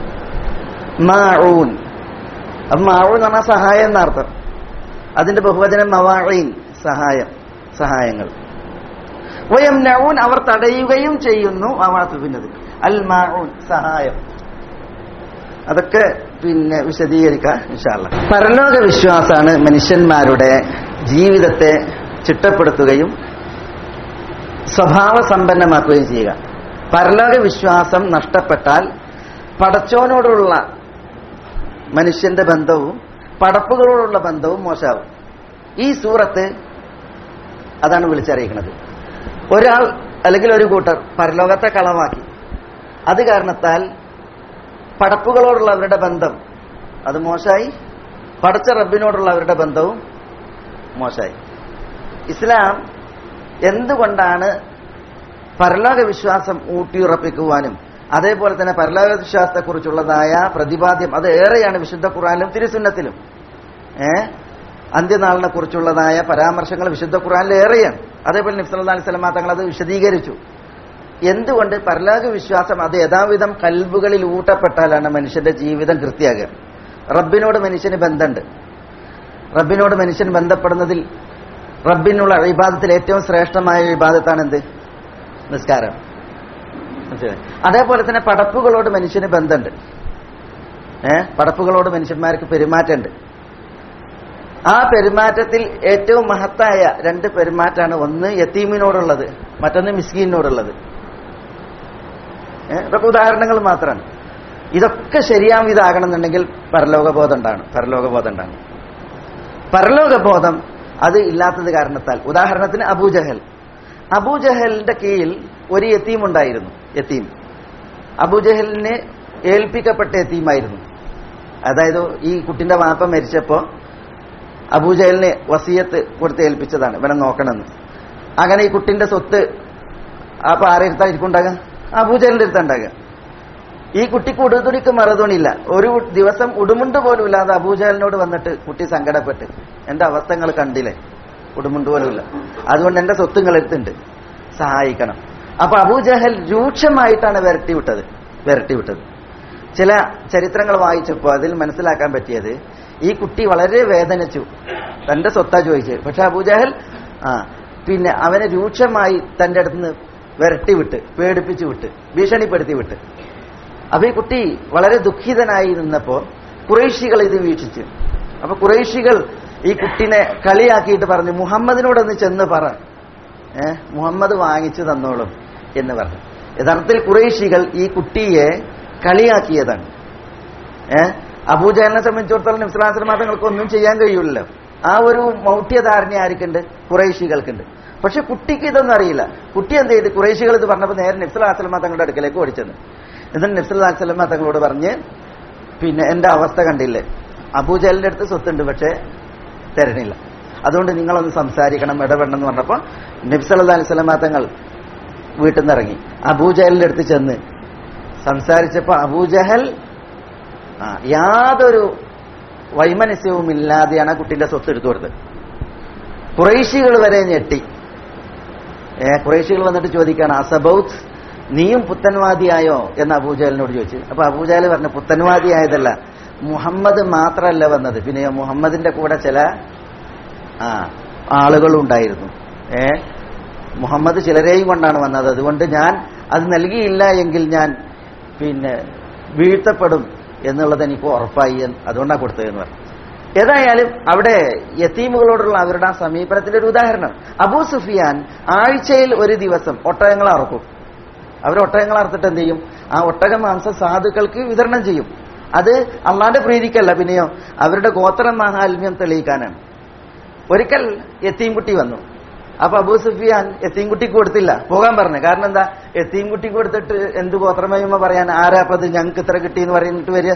S2: മാഊൻ അപ്പൊ മാഊൻ എന്ന് പറഞ്ഞാൽ സഹായം എന്നർത്ഥം അതിന്റെ ബഹുവചനം മവാഴീൻ സഹായം സഹായങ്ങൾ വയംനഊൻ അവർ തടയുകയും ചെയ്യുന്നു അവാത്തുപിന്നത് അൽ മാഊൻ സഹായം അതൊക്കെ പിന്നെ വിശദീകരിക്കാം ഇൻഷാല്ല പരലോക വിശ്വാസമാണ് മനുഷ്യന്മാരുടെ ജീവിതത്തെ ചിട്ടപ്പെടുത്തുകയും സ്വഭാവ സമ്പന്നമാക്കുകയും ചെയ്യുക പരലോക വിശ്വാസം നഷ്ടപ്പെട്ടാൽ പടച്ചോനോടുള്ള മനുഷ്യന്റെ ബന്ധവും പടപ്പുകളോടുള്ള ബന്ധവും മോശമാവും ഈ സൂറത്ത് അതാണ് വിളിച്ചറിയിക്കുന്നത് ഒരാൾ അല്ലെങ്കിൽ ഒരു കൂട്ടർ പരലോകത്തെ കളവാക്കി അത് കാരണത്താൽ പടപ്പുകളോടുള്ള അവരുടെ ബന്ധം അത് മോശമായി പടച്ച റബ്ബിനോടുള്ള അവരുടെ ബന്ധവും മോശമായി ഇസ്ലാം എന്തുകൊണ്ടാണ് പരലോക വിശ്വാസം ഊട്ടിയുറപ്പിക്കുവാനും അതേപോലെ തന്നെ പരലോക വിശ്വാസത്തെക്കുറിച്ചുള്ളതായ പ്രതിപാദ്യം അത് ഏറെയാണ് വിശുദ്ധ ഖുറാനിലും തിരുസുന്നത്തിലും ഏ അന്ത്യനാളിനെ കുറിച്ചുള്ളതായ പരാമർശങ്ങൾ വിശുദ്ധ ഖുറാനിൽ ഏറെയാണ് അതേപോലെ നിഫ്സല്ലാ അലൈഹി സ്വലമ തങ്ങൾ അത് വിശദീകരിച്ചു എന്തുകൊണ്ട് പരലോക വിശ്വാസം അത് യഥാവിധം കൽബുകളിൽ ഊട്ടപ്പെട്ടാലാണ് മനുഷ്യന്റെ ജീവിതം കൃത്യാകുക റബ്ബിനോട് മനുഷ്യന് ബന്ധമുണ്ട് റബ്ബിനോട് മനുഷ്യൻ ബന്ധപ്പെടുന്നതിൽ റബ്ബിനുള്ള ഇബാദത്തിൽ ഏറ്റവും ശ്രേഷ്ഠമായ ഇബാദത്താണ് എന്ത് നിസ്കാരം മനസ്സിലായോ? അതേപോലെ തന്നെ പടപ്പുകളോട് മനുഷ്യന് ബന്ധമുണ്ട് ഏ പടപ്പുകളോട് മനുഷ്യന്മാർക്ക് പെരുമാറ്റമുണ്ട് ആ പെരുമാറ്റത്തിൽ ഏറ്റവും മഹത്തായ രണ്ട് പെരുമാറ്റാണ് ഒന്ന് യത്തീമിനോടുള്ളത് മറ്റൊന്ന് മിസ്കീനോടുള്ളത് ഏ, ഇതൊക്കെ ഉദാഹരണങ്ങൾ മാത്രമാണ് ഇതൊക്കെ ശരിയാം ഇതാകണമെന്നുണ്ടെങ്കിൽ പരലോകബോധം ഉണ്ടാകണം പരലോകബോധം ഉണ്ടാകണം പരലോകബോധം അത് ഇല്ലാത്തത് കാരണത്താൽ ഉദാഹരണത്തിന് അബൂജഹൽ അബൂജഹലിന്റെ കീഴിൽ ഒരു യത്തീം ഉണ്ടായിരുന്നു യത്തീം അബൂജഹലിന് ഏൽപ്പിക്കപ്പെട്ട യത്തീമായിരുന്നു അതായത് ഈ കുട്ടിന്റെ വാപ്പ മരിച്ചപ്പോ അബൂജഹലിന് വസീയത്ത് കൊടുത്ത് ഏൽപ്പിച്ചതാണ് ഇവനെ നോക്കണമെന്ന് അങ്ങനെ ഈ കുട്ടിന്റെ സ്വത്ത് അപ്പൊ ആരെടുത്തായിരിക്കും ഉണ്ടാകുക അബൂജഹലിന്റെ അടുത്തുണ്ടാകുക ഈ കുട്ടിക്ക് ഉടുതുണിക്ക് മറുതുണിയില്ല ഒരു ദിവസം ഉടുമുണ്ട് പോലും ഇല്ലാതെ അബൂജഹലിനോട് വന്നിട്ട് കുട്ടി സങ്കടപ്പെട്ട് എന്റെ അവസ്ഥകൾ കണ്ടില്ലേ ഉടുമുണ്ട് പോലും ഇല്ല അതുകൊണ്ട് എന്റെ സ്വത്തുങ്ങൾ എടുത്തുണ്ട് സഹായിക്കണം അപ്പൊ അബൂജഹൽ രൂക്ഷമായിട്ടാണ് വിരട്ടി വിട്ടത് വിരട്ടി വിട്ടത് ചില ചരിത്രങ്ങൾ വായിച്ചപ്പോൾ അതിൽ മനസ്സിലാക്കാൻ പറ്റിയത് ഈ കുട്ടി വളരെ വേദനിച്ചു തന്റെ സ്വത്താ ചോദിച്ചത് പക്ഷെ അബൂജഹൽ ആ പിന്നെ അവനെ രൂക്ഷമായി തന്റെ അടുത്ത് വിരട്ടി വിട്ട് പേടിപ്പിച്ചു വിട്ട് ഭീഷണിപ്പെടുത്തി വിട്ട് അപ്പൊ ഈ കുട്ടി വളരെ ദുഃഖിതനായി നിന്നപ്പോ കുറേശികൾ ഇത് വീക്ഷിച്ചു അപ്പൊ കുറേശികൾ ഈ കുട്ടിനെ കളിയാക്കിയിട്ട് പറഞ്ഞു മുഹമ്മദിനോടൊന്ന് ചെന്ന് പറ ഏ മുഹമ്മദ് വാങ്ങിച്ചു തന്നോളും എന്ന് പറഞ്ഞു യഥാർത്ഥത്തിൽ കുറേശികൾ ഈ കുട്ടിയെ കളിയാക്കിയതാണ് ഏ അബൂജഹലിനെ സംബന്ധിച്ചിടത്തോളം നിസ്ലാസ്ലം തങ്ങൾക്ക് ഒന്നും ചെയ്യാൻ കഴിയില്ലല്ലോ ആ ഒരു മൗഢ്യധാരണ ആർക്കുണ്ട് കുറേശികൾക്കുണ്ട് പക്ഷെ കുട്ടിക്ക് ഇതൊന്നും അറിയില്ല കുട്ടി എന്ത് ചെയ്ത് കുറേശികൾ ഇത് പറഞ്ഞപ്പോൾ നേരെ നിഫ്സലാസ്ലമ തങ്ങളുടെ അടുക്കലേക്ക് ഓടിച്ചെന്ന് എന്നിട്ട് നിഫ്സലാസ്ലമ തങ്ങളോട് പറഞ്ഞ് പിന്നെ എന്റെ അവസ്ഥ കണ്ടില്ലേ അബൂജഹലിന്റെ അടുത്ത് സ്വത്തുണ്ട് പക്ഷെ തരണില്ല അതുകൊണ്ട് നിങ്ങളൊന്ന് സംസാരിക്കണം ഇടപെടണം എന്ന് പറഞ്ഞപ്പോൾ നബ്സല്ലാ അലൈഹി സ്വലമ തങ്ങൾ വീട്ടിൽ നിന്ന് ഇറങ്ങി അബൂജഹലിന്റെ അടുത്ത് ചെന്ന് സംസാരിച്ചപ്പോ അബൂജഹൽ ആ, യാതൊരു വൈമനസ്യവും ഇല്ലാതെയാണ് ആ കുട്ടിന്റെ സ്വത്ത് എടുത്തു കൊടുത്തത് കുറേശികൾ വരെ ഞെട്ടി ഏ കുറേശികൾ വന്നിട്ട് ചോദിക്കാണ് അസബൌത്ത് നീയും പുത്തൻവാദിയായോ എന്ന് അബൂജഹലിനോട് ചോദിച്ചു അപ്പൊ അബൂജഹൽ പറഞ്ഞു പുത്തൻവാദിയായതല്ല മുഹമ്മദ് മാത്രമല്ല വന്നത് പിന്നെയോ മുഹമ്മദിന്റെ കൂടെ ചില ആ ആളുകളും ഉണ്ടായിരുന്നു ഏ മുഹമ്മദ് ചിലരെയും കൊണ്ടാണ് വന്നത് അതുകൊണ്ട് ഞാൻ അത് നൽകിയില്ല എങ്കിൽ ഞാൻ പിന്നെ വീഴ്ത്തപ്പെടും എന്നുള്ളത് എനിക്ക് ഉറപ്പായി എന്ന് അതുകൊണ്ടാണ് കൊടുത്തതെന്ന് പറഞ്ഞു ഏതായാലും അവിടെ യത്തീമുകളോടുള്ള അവരുടെ ആ സമീപനത്തിന്റെ ഒരു ഉദാഹരണം അബൂ സുഫിയാൻ ആഴ്ചയിൽ ഒരു ദിവസം ഒട്ടകങ്ങൾ അറക്കും അവർ ഒട്ടകങ്ങൾ അറുത്തിട്ട് എന്ത് ചെയ്യും ആ ഒട്ടക മാംസം സാധുക്കൾക്ക് വിതരണം ചെയ്യും അത് അള്ളാന്റെ പ്രീതിക്കല്ല പിന്നെയോ അവരുടെ ഗോത്ര മഹാത്മ്യം തെളിയിക്കാനാണ് ഒരിക്കൽ യത്തീംകുട്ടി വന്നു അപ്പൊ അബൂ സുഫിയാൻ യത്തീംകുട്ടിക്ക് കൊടുത്തില്ല പോകാൻ പറഞ്ഞു കാരണം എന്താ യത്തീംകുട്ടിക്ക് കൊടുത്തിട്ട് എന്ത് ഗോത്രമഹിമ പറയാൻ ആരാപ്പത് ഞങ്ങൾക്ക് ഇത്ര കിട്ടി എന്ന് പറഞ്ഞിട്ട് വരിക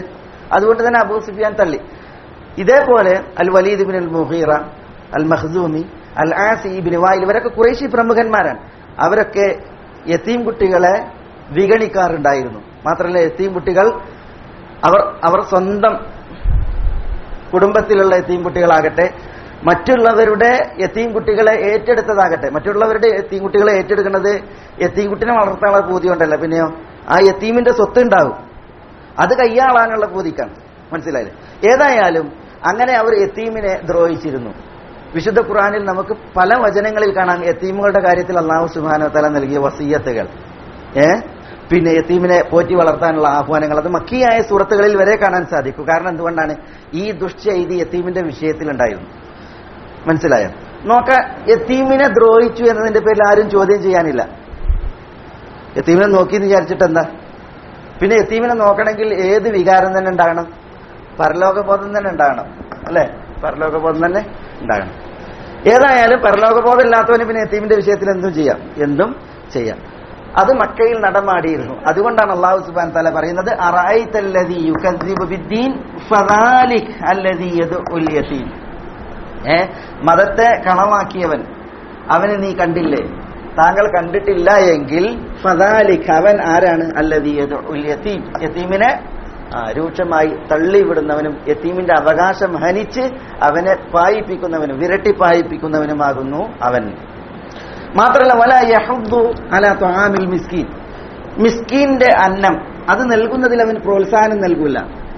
S2: അതുകൊണ്ട് തന്നെ അബൂ സുഫിയാൻ തള്ളി ഇതേപോലെ al Walid bin al Mughira al Makhzumi al As ibn Wail ഇവരൊക്കെ കുറേശ്ശി പ്രമുഖന്മാരാണ് അവരൊക്കെ യത്തീം കുട്ടികളെ വിഗണിക്കാറുണ്ടായിരുന്നു മാത്രമല്ല യത്തീം കുട്ടികൾ അവർ അവർ സ്വന്തം കുടുംബത്തിലുള്ള യത്തീം കുട്ടികളാകട്ടെ മറ്റുള്ളവരുടെ യത്തീം കുട്ടികളെ ഏറ്റെടുത്തതാകട്ടെ മറ്റുള്ളവരുടെ യത്തീം കുട്ടികളെ ഏറ്റെടുക്കുന്നത് യത്തീം കുട്ടിനെ വളർത്താനുള്ള പൂതി കൊണ്ടല്ല പിന്നെയോ ആ യത്തീമിന്റെ സ്വത്ത് ഉണ്ടാവും അത് കയ്യാളാനുള്ള പൂതിക്കാണ് മനസ്സിലായില്ലേ ഏതായാലും അങ്ങനെ അവർ യത്തീമിനെ ദ്രോഹിച്ചിരുന്നു വിശുദ്ധ ഖുറാനിൽ നമുക്ക് പല വചനങ്ങളിൽ കാണാം യത്തീമുകളുടെ കാര്യത്തിൽ അള്ളാഹു സുബാന തല നൽകിയ വസീയത്തുകൾ ഏ പിന്നെ യത്തീമിനെ പോറ്റി വളർത്താനുള്ള ആഹ്വാനങ്ങൾ അത് മക്കിയായ സുഹൃത്തുക്കളിൽ വരെ കാണാൻ സാധിക്കും കാരണം എന്തുകൊണ്ടാണ് ഈ ദുഷ്ചെയ്തി യത്തീമിന്റെ വിഷയത്തിലുണ്ടായിരുന്നു മനസ്സിലായോ നോക്ക യത്തീമിനെ ദ്രോഹിച്ചു എന്നതിന്റെ പേരിൽ ആരും ചോദ്യം ചെയ്യാനില്ല യത്തീമിനെ നോക്കി എന്ന് വിചാരിച്ചിട്ട് എന്താ പിന്നെ യത്തീമിനെ നോക്കണമെങ്കിൽ ഏത് വികാരം തന്നെ ഉണ്ടാകണം പരലോകബോധം തന്നെ ഉണ്ടാകണം അല്ലെ പരലോകബോധം തന്നെ ഉണ്ടാകണം ഏതായാലും പരലോകബോധം ഇല്ലാത്തവന് പിന്നെ യത്തീമിന്റെ വിഷയത്തിൽ എന്തും ചെയ്യാം എന്തും ചെയ്യാം അത് മക്കയിൽ നടമാടിയിരുന്നു അതുകൊണ്ടാണ് അള്ളാഹു സുബാൻ തല പറയുന്നത് അറായിത്തല്ലദീ യുകദ്ദിബു ബിദ്ദീൻ ഫദാലിക് അല്ലദീ യദ്ഉൽ യതീം ഏ മതത്തെ കളമാക്കിയവൻ അവനെ നീ കണ്ടില്ലേ താങ്കൾ കണ്ടിട്ടില്ല എങ്കിൽ ഫദാലിക് അവൻ ആരാണ് അല്ലദീ യദ്ഉൽ യതീം യതീമിനെ ആ, രൂക്ഷമായി തള്ളിവിടുന്നവനും യത്തീമിന്റെ അവകാശം ഹനിച്ച് അവനെ പായിപ്പിക്കുന്നവനും വിരട്ടി പായിപ്പിക്കുന്നവനുമാകുന്നു അവൻ മാത്രമല്ല വല യഹുദ്ദു അല ത്വാമിൽ മിസ്കീൻ മിസ്കീന്റെ അന്നം അത് നൽകുന്നതിൽ അവൻ പ്രോത്സാഹനം നൽകൂല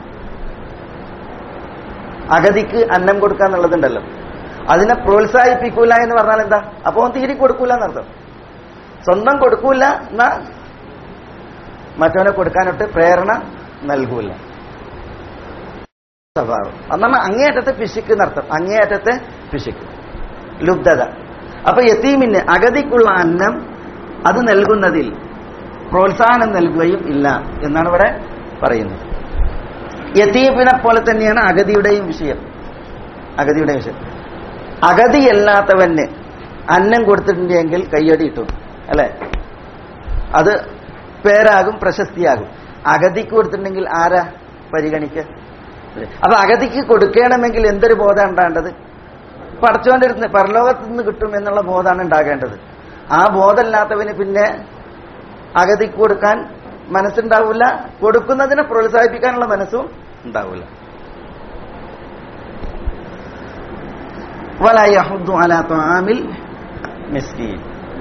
S2: അഗതിക്ക് അന്നം കൊടുക്കുക എന്നുള്ളതുണ്ടല്ലോ അതിനെ പ്രോത്സാഹിപ്പിക്കൂല എന്ന് പറഞ്ഞാൽ എന്താ അപ്പൊ അവൻ തീരെ കൊടുക്കൂല എന്നർത്ഥം സ്വന്തം കൊടുക്കൂല എന്നാ മറ്റവനെ കൊടുക്കാനൊട്ട് പ്രേരണ നൽകൂല സ്വഭാവം അന്നാണ് അങ്ങേയറ്റത്തെ പിശുക്ക് എന്നർത്ഥം അങ്ങേയറ്റത്തെ പിശുക്ക് ലുബ്ധത അപ്പൊ യത്തീമിന് അഗതിക്കുള്ള അന്നം അത് നൽകുന്നതിൽ പ്രോത്സാഹനം നൽകുകയും ഇല്ല എന്നാണ് ഇവിടെ പറയുന്നത് യത്തീമിനെ പോലെ തന്നെയാണ് അഗതിയുടെയും വിഷയം അഗതിയുടെ വിഷയം അഗതിയല്ലാത്തവന് അന്നം കൊടുത്തിട്ടുണ്ടെങ്കിൽ കയ്യടി കിട്ടും അല്ലെ അത് പേരാകും പ്രശസ്തിയാകും അഗതിക്ക് കൊടുത്തിട്ടുണ്ടെങ്കിൽ ആരാ പരിഗണിക്കുക അല്ലേ? അപ്പൊ അഗതിക്ക് കൊടുക്കണമെങ്കിൽ എന്തൊരു ബോധം ഉണ്ടാകേണ്ടത് പടച്ചോന്റെ അടുത്ത് പരലോകത്ത് നിന്ന് കിട്ടും എന്നുള്ള ബോധമാണ് ഉണ്ടാകേണ്ടത് ആ ബോധമില്ലാത്തവന് പിന്നെ അഗതിക്ക് കൊടുക്കാൻ മനസ്സുണ്ടാവില്ല കൊടുക്കുന്നതിനെ പ്രോത്സാഹിപ്പിക്കാനുള്ള മനസ്സും ഉണ്ടാവില്ല ولا يحض على طعام المسكين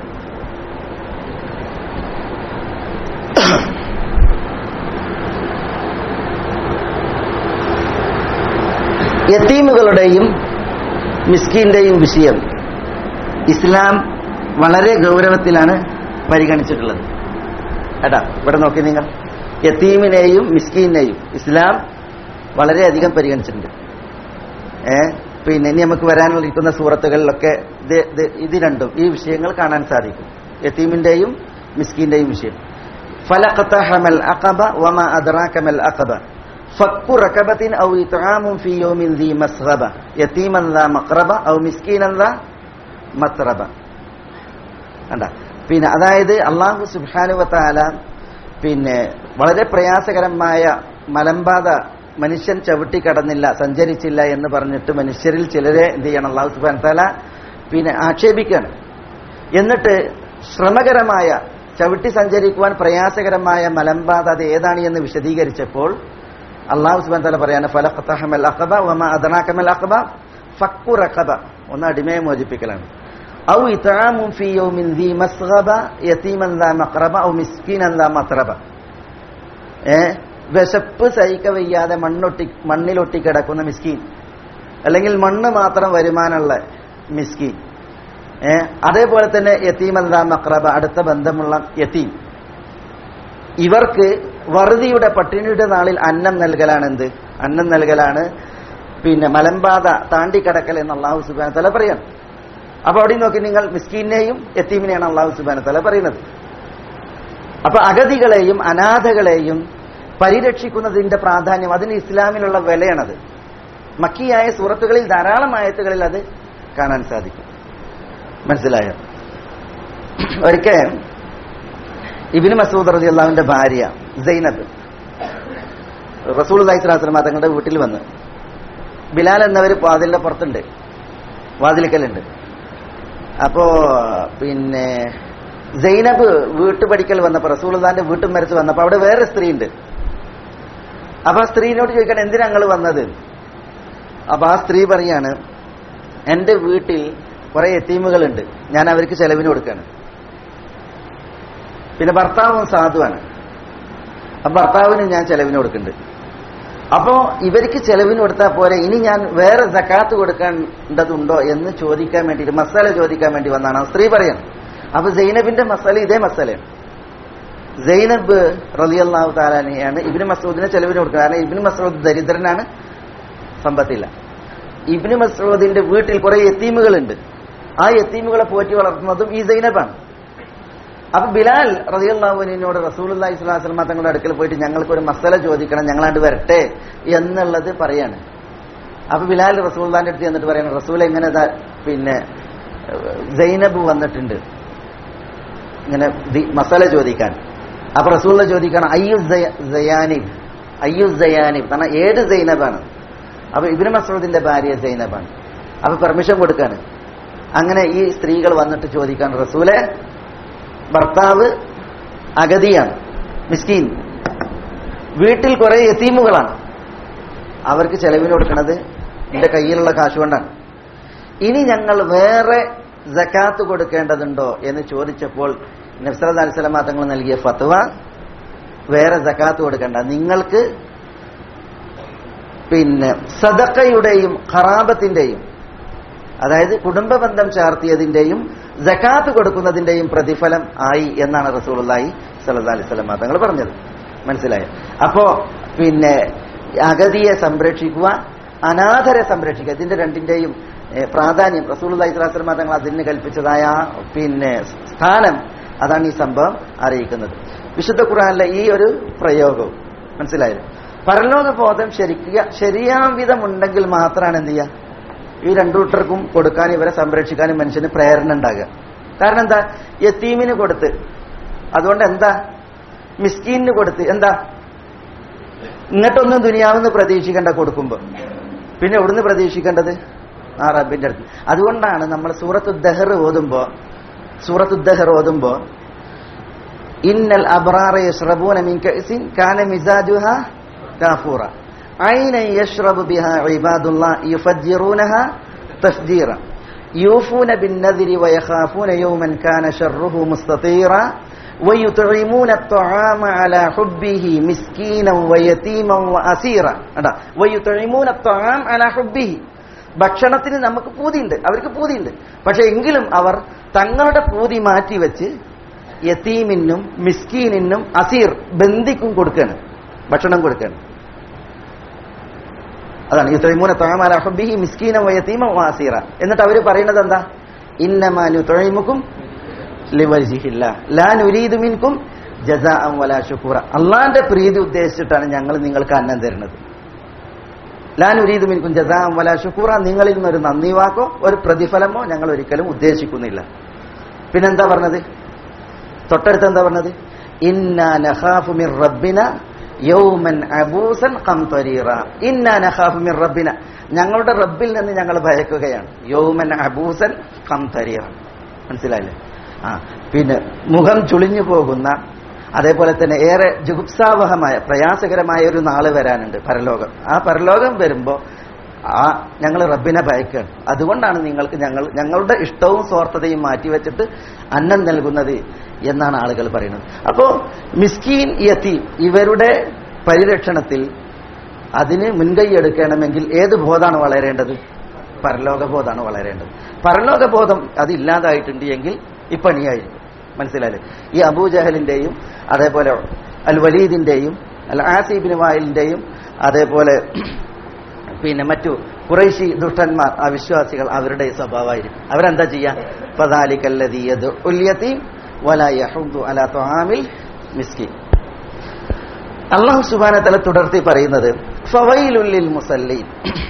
S2: യത്തീമുകളുടെയും മിസ്കീന്റെയും വിഷയം ഇസ്ലാം വളരെ ഗൗരവത്തിലാണ് പരിഗണിച്ചിട്ടുള്ളത് ഏട്ടാ ഇവിടെ നോക്കി നിങ്ങൾ യത്തീമിനെയും മിസ്കീനെയും ഇസ്ലാം വളരെയധികം പരിഗണിച്ചിട്ടുണ്ട് ഏ പിന്നെ ഇനി നമുക്ക് വരാനിരിക്കുന്ന സൂറത്തുകളിലൊക്കെ ഇത് ഇത് ഇത് രണ്ടും ഈ വിഷയങ്ങൾ കാണാൻ സാധിക്കും യത്തീമിന്റെയും മിസ്കീന്റെയും വിഷയം ഫലഖതഹമൽ അഖബ വമ അദ്റാകമൽ അഖബ ഫക്കു റകബത്തിൻ ഔ ഇത്ആമുൻ ഫീ യൗമിൻ ദീ മസ്ഗബ യതീമൻ ദാ മഖറബ ഔ മിസ്കീനൻ ദാ മത്രബ കണ്ട പിന്നെ അതായത് അള്ളാഹു സുബ്ഹാനഹു വതആല പിന്നെ വളരെ പ്രയാസകരമായ മലമ്പാത മനുഷ്യൻ ചവിട്ടി കടന്നില്ല സഞ്ചരിച്ചില്ല എന്ന് പറഞ്ഞിട്ട് മനുഷ്യരിൽ ചിലരെ എന്ത് ചെയ്യണം അള്ളാഹു സുബാൻ തല പിന്നെ ആക്ഷേപിക്കുകയാണ് എന്നിട്ട് ശ്രമകരമായ ചവിട്ടി സഞ്ചരിക്കുവാൻ പ്രയാസകരമായ മലമ്പാത അത് ഏതാണ് എന്ന് വിശദീകരിച്ചപ്പോൾ അള്ളാഹു സുബാൻ തല പറയാണ് ഫലഖത്തഹമൽ അഖബ വമ അദനാക്കമൽ അഖബ ഫക്കു റഖബ ഒന്ന് അടിമയെ മോചിപ്പിക്കലാണ് ഔ ഇത്ആമുൻ ഫീ യൗമിൻ ദീ മസ്ഗബ യതീമൻ ദാ മഖറബ ഔ മിസ്കീനൻ ദാ മത്രബ ഏ വിശപ്പ് സഹിക്ക വയ്യാതെ മണ്ണൊട്ടി മണ്ണിലൊട്ടി കിടക്കുന്ന മിസ്കീൻ അല്ലെങ്കിൽ മണ്ണ് മാത്രം വരുമാനമുള്ള മിസ്കീൻ ഏ അതേപോലെ തന്നെ യത്തീമന്ത മക്രബ അടുത്ത ബന്ധമുള്ള യത്തീം ഇവർക്ക് വറുതിയുടെ പട്ടിണിയുടെ നാളിൽ അന്നം നൽകലാണ് എന്ത് അന്നം നൽകലാണ് പിന്നെ മലമ്പാത താണ്ടിക്കടക്കൽ എന്ന് അള്ളാഹു സുബാന തല പറയാണ് അപ്പൊ അവിടെ നോക്കി നിങ്ങൾ മിസ്കീനെയും യത്തീമിനെയാണ് അള്ളാഹു സുബാന തല പറയുന്നത് അപ്പൊ അഗതികളെയും അനാഥകളെയും പരിരക്ഷിക്കുന്നതിന്റെ പ്രാധാന്യം അതിന് ഇസ്ലാമിലുള്ള വിലയാണത് മക്കിയായ സൂറത്തുകളിൽ ധാരാളം ആയത്തുകളിൽ അത് കാണാൻ സാധിക്കും മനസ്സിലായോ ഒരിക്കൽ ഇബിന് മസൂദ് റതി അള്ളാഹുവിന്റെ ഭാര്യ സൈനബ് റസൂൽ അലൈഹിസ്ലാസ്ലമ തങ്ങളുടെ വീട്ടിൽ വന്ന് ബിലാൽ എന്നവർ വാതിലിന്റെ പുറത്തുണ്ട് വാതിലിക്കലുണ്ട് അപ്പോ പിന്നെ സൈനബ് വീട്ടുപടിക്കൽ വന്നപ്പോ റസൂൽദാന്റെ വീട്ടും മരച്ച് വന്നപ്പോ അവിടെ വേറെ സ്ത്രീ ഉണ്ട് അപ്പൊ ആ സ്ത്രീനോട് ചോദിക്കണം എന്തിനാ ഞങ്ങൾ വന്നത് അപ്പൊ ആ സ്ത്രീ പറയാണ് എന്റെ വീട്ടിൽ കുറെ എത്തീമുകളുണ്ട് ഞാൻ അവർക്ക് ചെലവിന് കൊടുക്കാണ് പിന്നെ ഭർത്താവും സാധുവാണ് അപ്പൊ ഭർത്താവിന് ഞാൻ ചെലവിന് കൊടുക്കുന്നുണ്ട് അപ്പോ ഇവർക്ക് ചെലവിന് കൊടുത്താൽ പോരെ ഇനി ഞാൻ വേറെ സക്കാത്ത് കൊടുക്കേണ്ടതുണ്ടോ എന്ന് ചോദിക്കാൻ വേണ്ടിയിട്ട് മസാല ചോദിക്കാൻ വേണ്ടി വന്നാണ് ആ സ്ത്രീ പറയാൻ അപ്പൊ സൈനബിന്റെ മസാല ഇതേ മസാലയാണ് സൈനബ് റലിയല്ലാഹു താലാനെയാണ് ഇബിന് മസൂദിനെ ചെലവിന് കൊടുക്കുന്നത് കാരണം ഇബിന് മസൂദ് ദരിദ്രനാണ് സമ്പത്തില്ല ഇബിന് മസൂദിന്റെ വീട്ടിൽ കുറെ എത്തീമുകളുണ്ട് ആ എത്തീമുകളെ പോറ്റി വളർത്തുന്നതും ഈ സൈനബാണ് അപ്പൊ ബിലാൽ റതിയുള്ളാഹുവിനോട് റസൂലി സ്വലാസ്ലമ തങ്ങളുടെ അടുക്കൽ പോയിട്ട് ഞങ്ങൾക്ക് ഒരു മസല ചോദിക്കണം ഞങ്ങളാണ്ട് വരട്ടെ എന്നുള്ളത് പറയാണ് അപ്പൊ ബിലാൽ റസൂൽദാന്റെ അടുത്ത് എന്നിട്ട് പറയണം റസൂൽ എങ്ങനെ ദാ പിന്നെ സൈനബ് വന്നിട്ടുണ്ട് ഇങ്ങനെ ദി- മസല ചോദിക്കാൻ അപ്പൊ റസൂല ചോദിക്കണം അയ്യു സയാനിബ് അയ്യു സയാനിബ് കാരണം ഏത് സൈനബാണ് അപ്പൊ ഇബിന് മസൂദിന്റെ ഭാര്യ സൈനബാണ് അപ്പൊ പെർമിഷൻ കൊടുക്കാണ് അങ്ങനെ ഈ സ്ത്രീകൾ വന്നിട്ട് ചോദിക്കാൻ റസൂലെ ഭർത്താവ് അഗതിയാണ് മിസ്കീൻ വീട്ടിൽ കുറെ യത്തീമുകളാണ് അവർക്ക് ചെലവിന് കൊടുക്കുന്നത് എന്റെ കയ്യിലുള്ള കാശ് കൊണ്ടാണ് ഇനി ഞങ്ങൾ വേറെ ജക്കാത്ത് കൊടുക്കേണ്ടതുണ്ടോ എന്ന് ചോദിച്ചപ്പോൾ നബ്സറത് അലിസ്ലാം തങ്ങൾ നൽകിയ ഫത്വ വേറെ ജക്കാത്ത് കൊടുക്കേണ്ട നിങ്ങൾക്ക് പിന്നെ സദക്കയുടെയും ഖറാബത്തിന്റെയും അതായത് കുടുംബ ബന്ധം ചാർത്തിയതിന്റെയും ജക്കാത്ത് കൊടുക്കുന്നതിന്റെയും പ്രതിഫലം ആയി എന്നാണ് റസൂലുള്ളാഹി സല്ലല്ലാഹു അലൈഹി വസല്ലം തങ്ങൾ പറഞ്ഞത് മനസ്സിലായോ അപ്പോ പിന്നെ അഗതിയെ സംരക്ഷിക്കുക അനാഥരെ സംരക്ഷിക്കുക ഇതിന്റെ രണ്ടിന്റെയും ഏഹ്, പ്രാധാന്യം റസൂലുള്ളാഹി സ്വല്ലല്ലാഹു അലൈഹി വസല്ലം തങ്ങൾ അതിന് കൽപ്പിച്ചതായ ആ പിന്നെ സ്ഥാനം അതാണ് ഈ സംഭവം അറിയിക്കുന്നത് വിശുദ്ധ ഖുർആനിലെ ഈ ഒരു പ്രയോഗവും മനസ്സിലായത് പരലോക ബോധം ശരിക്കുക ശരിയാവിധമുണ്ടെങ്കിൽ മാത്രമാണ് എന്ത് ചെയ്യുക ഈ രണ്ടു കൂട്ടർക്കും കൊടുക്കാനും ഇവരെ സംരക്ഷിക്കാനും മനുഷ്യന് പ്രേരണ ഉണ്ടാകുക കാരണം എന്താ യത്തീമിന് കൊടുത്ത് അതുകൊണ്ട് എന്താ മിസ്കീനിന് കൊടുത്ത് എന്താ ഇങ്ങോട്ടൊന്നും ദുനിയാവെന്ന് പ്രതീക്ഷിക്കേണ്ട കൊടുക്കുമ്പോ പിന്നെ എവിടുന്ന് പ്രതീക്ഷിക്കേണ്ടത് ആ റബ്ബിന്റെ അടുത്ത് അതുകൊണ്ടാണ് നമ്മൾ സൂറത്ത് ദഹർ ഓതുമ്പോ സൂറത്ത് ദഹർ ഓതുമ്പോ ഇന്നൽ അബ്റാറ യശ്റബൂന മിൻ കഅസിൻ കാന മിസാജുഹ കാഫൂറ ഐന യശ്റബു ബിഹ ഇബാദുല്ലാ യുഫജ്ജിറൂനഹ തഫ്ജീറ യൂഫൂന ബിന്നദിരി വയഖാഫൂന യൗമൻ കാന ശർറുഹു മുസ്തതീറ ويطعمون الطعام على حبه مسكينا ويتيما واسيرا അതാ ويطعمون الطعام على حبه ഭക്ഷണത്തിന് നമുക്ക് പൂതിയുണ്ട് അവർക്ക് പൂതിയുണ്ട് പക്ഷെ എങ്കിലും അവർ തങ്ങളുടെ പൂതി മാറ്റിവെച്ച് യത്തീമിനും മിസ്കീനിനും അസീർ ബന്ദിക്കും കൊടുക്കുകയാണ് ഭക്ഷണം കൊടുക്കുകയാണ് അതാണ് യുത്തൈമൂന തൊഴമാല ഹബ്ബിഹി മിസ്കീന വയത്തീമ വാസീറ എന്നിട്ട് അവർ പറയുന്നത് എന്താ ഇന്നമാനു തൊഴിമുക്കും ലിവൽജിഹില്ല ലാ നുരീദു മിൻകും ജസാ വലാ ഷുക്കൂറ അള്ളാന്റെ പ്രീതി ഉദ്ദേശിച്ചിട്ടാണ് ഞങ്ങൾ നിങ്ങൾക്ക് അന്നം തരുന്നത് ലാ നുരീദു മിൻകും ജസാ വലാ ഷുക്കൂറ നിങ്ങളിൽ നിന്നൊരു നന്ദി വാക്കോ ഒരു പ്രതിഫലമോ ഞങ്ങൾ ഒരിക്കലും ഉദ്ദേശിക്കുന്നില്ല പിന്നെന്താ പറഞ്ഞത് തൊട്ടടുത്ത് എന്താ പറഞ്ഞത് ഇന്നാ നഖാഫു മിർ റബ്ബിന യൗമൻ അബൂസൻ ഖംതരീറ ഇന്നാ നഖാഫു മിർ റബ്ബിന ഞങ്ങളുടെ റബ്ബിൽ നിന്ന് ഞങ്ങൾ ഭയക്കുകയാണ് യൗമൻ അബൂസൻ ഖംതരീറ മനസ്സിലായില്ലേ ആ പിന്നെ മുഖം ചുളിഞ്ഞു പോകുന്ന അതേപോലെ തന്നെ ഏറെ ജുഗുപ്സാവഹമായ പ്രയാസകരമായ ഒരു നാള് വരാനുണ്ട് പരലോകം ആ പരലോകം വരുമ്പോ ആ ഞങ്ങൾ റബ്ബിനെ ഭയക്കുകയാണ് അതുകൊണ്ടാണ് നിങ്ങൾക്ക് ഞങ്ങൾ ഞങ്ങളുടെ ഇഷ്ടവും സ്വാർത്ഥതയും മാറ്റിവെച്ചിട്ട് അന്നം നൽകുന്നത് എന്നാണ് ആളുകൾ പറയുന്നത് അപ്പോ മിസ്കീൻ യത്തി ഇവരുടെ പരിരക്ഷണത്തിൽ അതിന് മുൻകൈ എടുക്കണമെങ്കിൽ ഏത് ബോധമാണ് വളരേണ്ടത് പരലോകബോധമാണ് വളരേണ്ടത് പരലോകബോധം അതില്ലാതായിട്ടുണ്ട് എങ്കിൽ ഇപ്പണിയായിരിക്കും മനസ്സിലായില്ലേ ഈ അബൂജഹലിന്റെയും അതേപോലെ അൽ വലീദിന്റെയും അൽ ആസിബിൻ വായിലിന്റെയും അതേപോലെ പിന്നെ മറ്റു കുറേശി ദുഷ്ടന്മാർ ആ വിശ്വാസികൾ അവരുടെ സ്വഭാവമായിരിക്കും അവരെന്താ ചെയ്യാ ഫദാലിക്കല്ലദീയത് ഉല്യത്തീം വലാ യഹുദ്ദു അലാ തുആമിൽ മിസ്കീൻ അള്ളാഹു സുബാന തല തുടർത്തി പറയുന്നത് ഫവൈലുല്ലിൽ മുസല്ലീൻ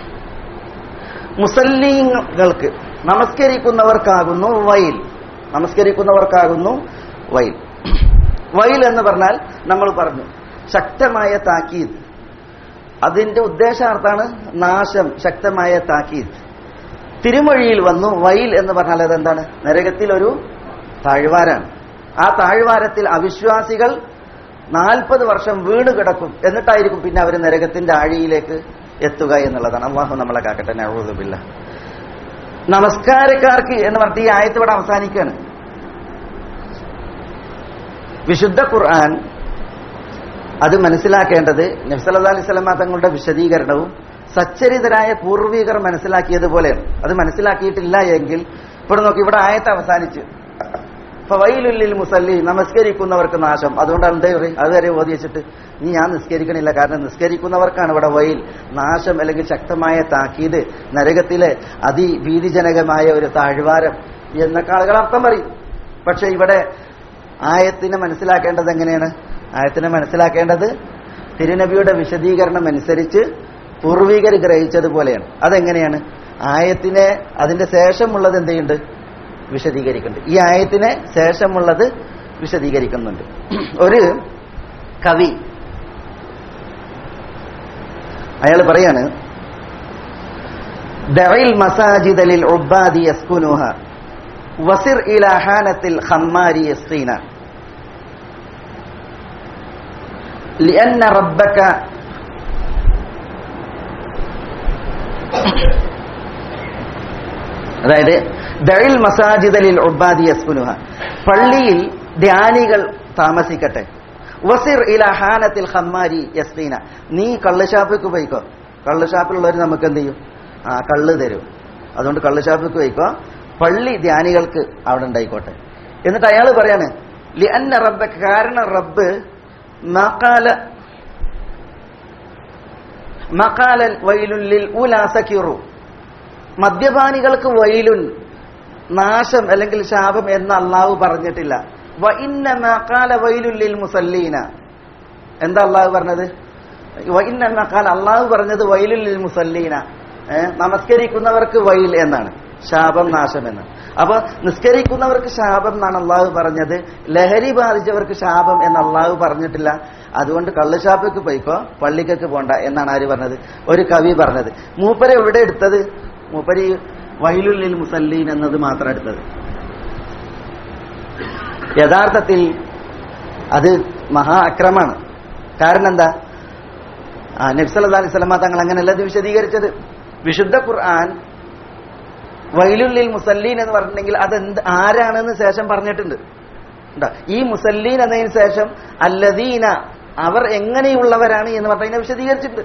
S2: മുസല്ലീങ്ങൾക്ക് നമസ്കരിക്കുന്നവർക്കാകുന്നു വൈൽ നമസ്കരിക്കുന്നവർക്കാകുന്നു വൈൽ വൈൽ എന്ന് പറഞ്ഞാൽ നമ്മൾ പറഞ്ഞു ശക്തമായ താക്കീത് അതിന്റെ ഉദ്ദേശാർത്ഥാണ് നാശം ശക്തമായ താക്കീത് തിരുമൊഴിയിൽ വന്നു വൈൽ എന്ന് പറഞ്ഞാൽ അതെന്താണ് നരകത്തിൽ ഒരു താഴ്വാരാണ് ആ താഴ്വാരത്തിൽ അവിശ്വാസികൾ നാൽപ്പത് വർഷം വീണ് കിടക്കും എന്നിട്ടായിരിക്കും പിന്നെ അവർ നരകത്തിന്റെ ആഴിയിലേക്ക് എത്തുക എന്നുള്ളതാണ് അള്ളാഹു നമ്മളെ കാക്കട്ടെ നഴുതുമില്ല നമസ്കാരക്കാർക്ക് എന്ന് പറഞ്ഞിട്ട് ഈ ആയത്ത് ഇവിടെ അവസാനിക്കുകയാണ് വിശുദ്ധ ഖുർആൻ അത് മനസ്സിലാക്കേണ്ടത് നബ്സല്ലാ അലൈഹി സ്വലമ തങ്ങളുടെ വിശദീകരണവും സച്ചരിതരായ പൂർവികർ മനസ്സിലാക്കിയതുപോലെയാണ് അത് മനസ്സിലാക്കിയിട്ടില്ല എങ്കിൽ ഇവിടെ നോക്കി ഇവിടെ ആയത്ത് അവസാനിച്ച് വൈലുല്ലിൽ മുസല്ലി നമസ്കരിക്കുന്നവർക്ക് നാശം അതുകൊണ്ടാണ് എന്താ പറയും അതുവരെ ഓതി വെച്ചിട്ട് ഇനി ഞാൻ നിസ്കരിക്കണില്ല കാരണം നിസ്കരിക്കുന്നവർക്കാണ് ഇവിടെ വൈൽ നാശം അല്ലെങ്കിൽ ശക്തമായ താക്കീത് നരകത്തിലെ അതിഭീതിജനകമായ ഒരു താഴ്വാരം എന്നൊക്കെ ആളുകൾ അർത്ഥം പറയും പക്ഷെ ഇവിടെ ആയത്തിനെ മനസ്സിലാക്കേണ്ടത് എങ്ങനെയാണ് ആയത്തിനെ മനസ്സിലാക്കേണ്ടത് തിരുനബിയുടെ വിശദീകരണം അനുസരിച്ച് പൂർവികർ ഗ്രഹിച്ചതുപോലെയാണ് അതെങ്ങനെയാണ് ആയത്തിനെ അതിന്റെ ശേഷമുള്ളത് എന്ത് ചെയ്യുന്നുണ്ട് വിശദീകരിക്കുന്നുണ്ട് ഈ ആയത്തിന് ശേഷമുള്ളത് വിശദീകരിക്കുന്നുണ്ട് ഒരു കവി അയാൾ പറയാണ് ദഇൽ മസാജിദലിൽ ഉബ്ബാദി യസ്കുനുഹ വസിർ ഇലാ ഹാനത്തിൽ ഖമ്മാരി യസ്ഖീന لأن ربك അതായത് ദഴിൽ മസാജിദലിൽ ഉബാദി യസ്കുനുഹ പള്ളിയിൽ ധ്യാനികൾ താമസിക്കട്ടെ വസിർ ഇല ഹാനത്തിൽ ഖമ്മാരി യസ്കീന നീ കള്ളുഷാപ്പിക്ക് പോയിക്കോ കള്ളുഷാപ്പിലുള്ളവർ നമുക്ക് എന്ത് ചെയ്യും ആ കള്ള് തരും അതുകൊണ്ട് കള്ളുഷാപ്പിക്ക് പോയിക്കോ പള്ളി ധ്യാനികൾക്ക് അവിടെ ഉണ്ടായിക്കോട്ടെ എന്നിട്ട് അയാൾ പറയാണ് ലി അന്ന റബ്ബ കാരണം റബ്ബ് മക്കാല മക്കാലൻ വൈലുല്ലിൽ ഉലാസക്കിറു മദ്യപാനികൾക്ക് വൈലുൻ നാശം അല്ലെങ്കിൽ ശാപം എന്ന് അള്ളാഹു പറഞ്ഞിട്ടില്ല വ ഇന്ന മക്കാല വൈലുല്ലിൽ മുസല്ലീന എന്താ അള്ളാഹു പറഞ്ഞത് വ ഇന്ന മക്കാല അള്ളാഹു പറഞ്ഞത് വൈലുല്ലിൽ മുസല്ലീന ഏ, നമസ്കരിക്കുന്നവർക്ക് വൈൽ എന്നാണ് ശാപം നാശം എന്ന് അപ്പൊ നിസ്കരിക്കുന്നവർക്ക് ശാപം എന്നാണ് അള്ളാഹു പറഞ്ഞത് ലഹരി ബാധിച്ചവർക്ക് ശാപം എന്ന് അള്ളാഹു പറഞ്ഞിട്ടില്ല അതുകൊണ്ട് കള്ളുഷാപ്പിക്ക് പോയിക്കോ പള്ളിക്കൊക്കെ പോണ്ട എന്നാണ് ആര് പറഞ്ഞത് ഒരു കവി പറഞ്ഞത് മൂപ്പരെ എവിടെ എടുത്തത് മൂപ്പര് ഈ വൈലുല്ലിൽ മുസല്ലീൻ എന്നത് മാത്രം എടുത്തത് യഥാർത്ഥത്തിൽ അത് മഹാ അക്രമാണ് കാരണം എന്താ ആ നബ്സല്ലാ അലൈഹി സ്വലമ തങ്ങൾ അങ്ങനെയല്ല ഇത് വിശദീകരിച്ചത് വിശുദ്ധ ഖുർആൻ വൈലുല്ലിൽ മുസല്ലീൻ എന്ന് പറഞ്ഞിട്ടുണ്ടെങ്കിൽ അതെന്ത് ആരാണെന്ന് ശേഷം പറഞ്ഞിട്ടുണ്ട് ഉണ്ടോ? ഈ മുസല്ലീൻ എന്നതിന് ശേഷം അല്ലദീന അവർ എങ്ങനെയുള്ളവരാണ് എന്ന് പറഞ്ഞതിനെ വിശദീകരിച്ചിട്ടുണ്ട്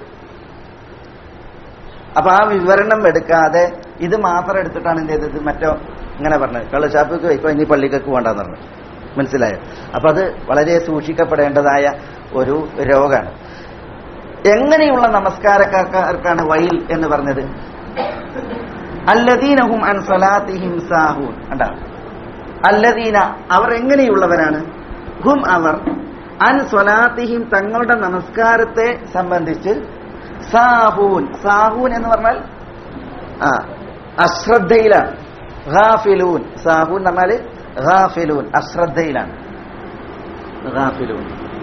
S2: അപ്പൊ ആ വിവരണം എടുക്കാതെ ഇത് മാത്രം എടുത്തിട്ടാണ് എന്ത് ചെയ്തത് മറ്റോ ഇങ്ങനെ പറഞ്ഞത് കള്ളുഷാപ്പിക്ക് വയ്ക്കോ ഇനി പള്ളിക്കൊക്കെ പോകണ്ടെന്ന് പറഞ്ഞു മനസ്സിലായോ അപ്പൊ അത് വളരെ സൂക്ഷിക്കപ്പെടേണ്ടതായ ഒരു രോഗമാണ് എങ്ങനെയുള്ള നമസ്കാരക്കാർക്കാണ് വൈൽ എന്ന് പറഞ്ഞത് അല്ലദീനഹും അൻ സലാത്തിഹിം സാഹൂൻ കണ്ട അല്ലദീന അവർ എങ്ങനെയുള്ളവരാണ് ഹും അവർ അൻ സ്വലാത്തിഹിം തങ്ങളുടെ നമസ്കാരത്തെ സംബന്ധിച്ച് സാഹൂൻ സാഹൂൻ എന്ന് പറഞ്ഞാൽ ആ അശ്രദ്ധയിലാണ് ഗാഫിലൂൻ സാഹൂൻ എന്ന് പറഞ്ഞാല് ഗാഫിലൂൻ അശ്രദ്ധയിലാണ് ഗാഫിലൂൻ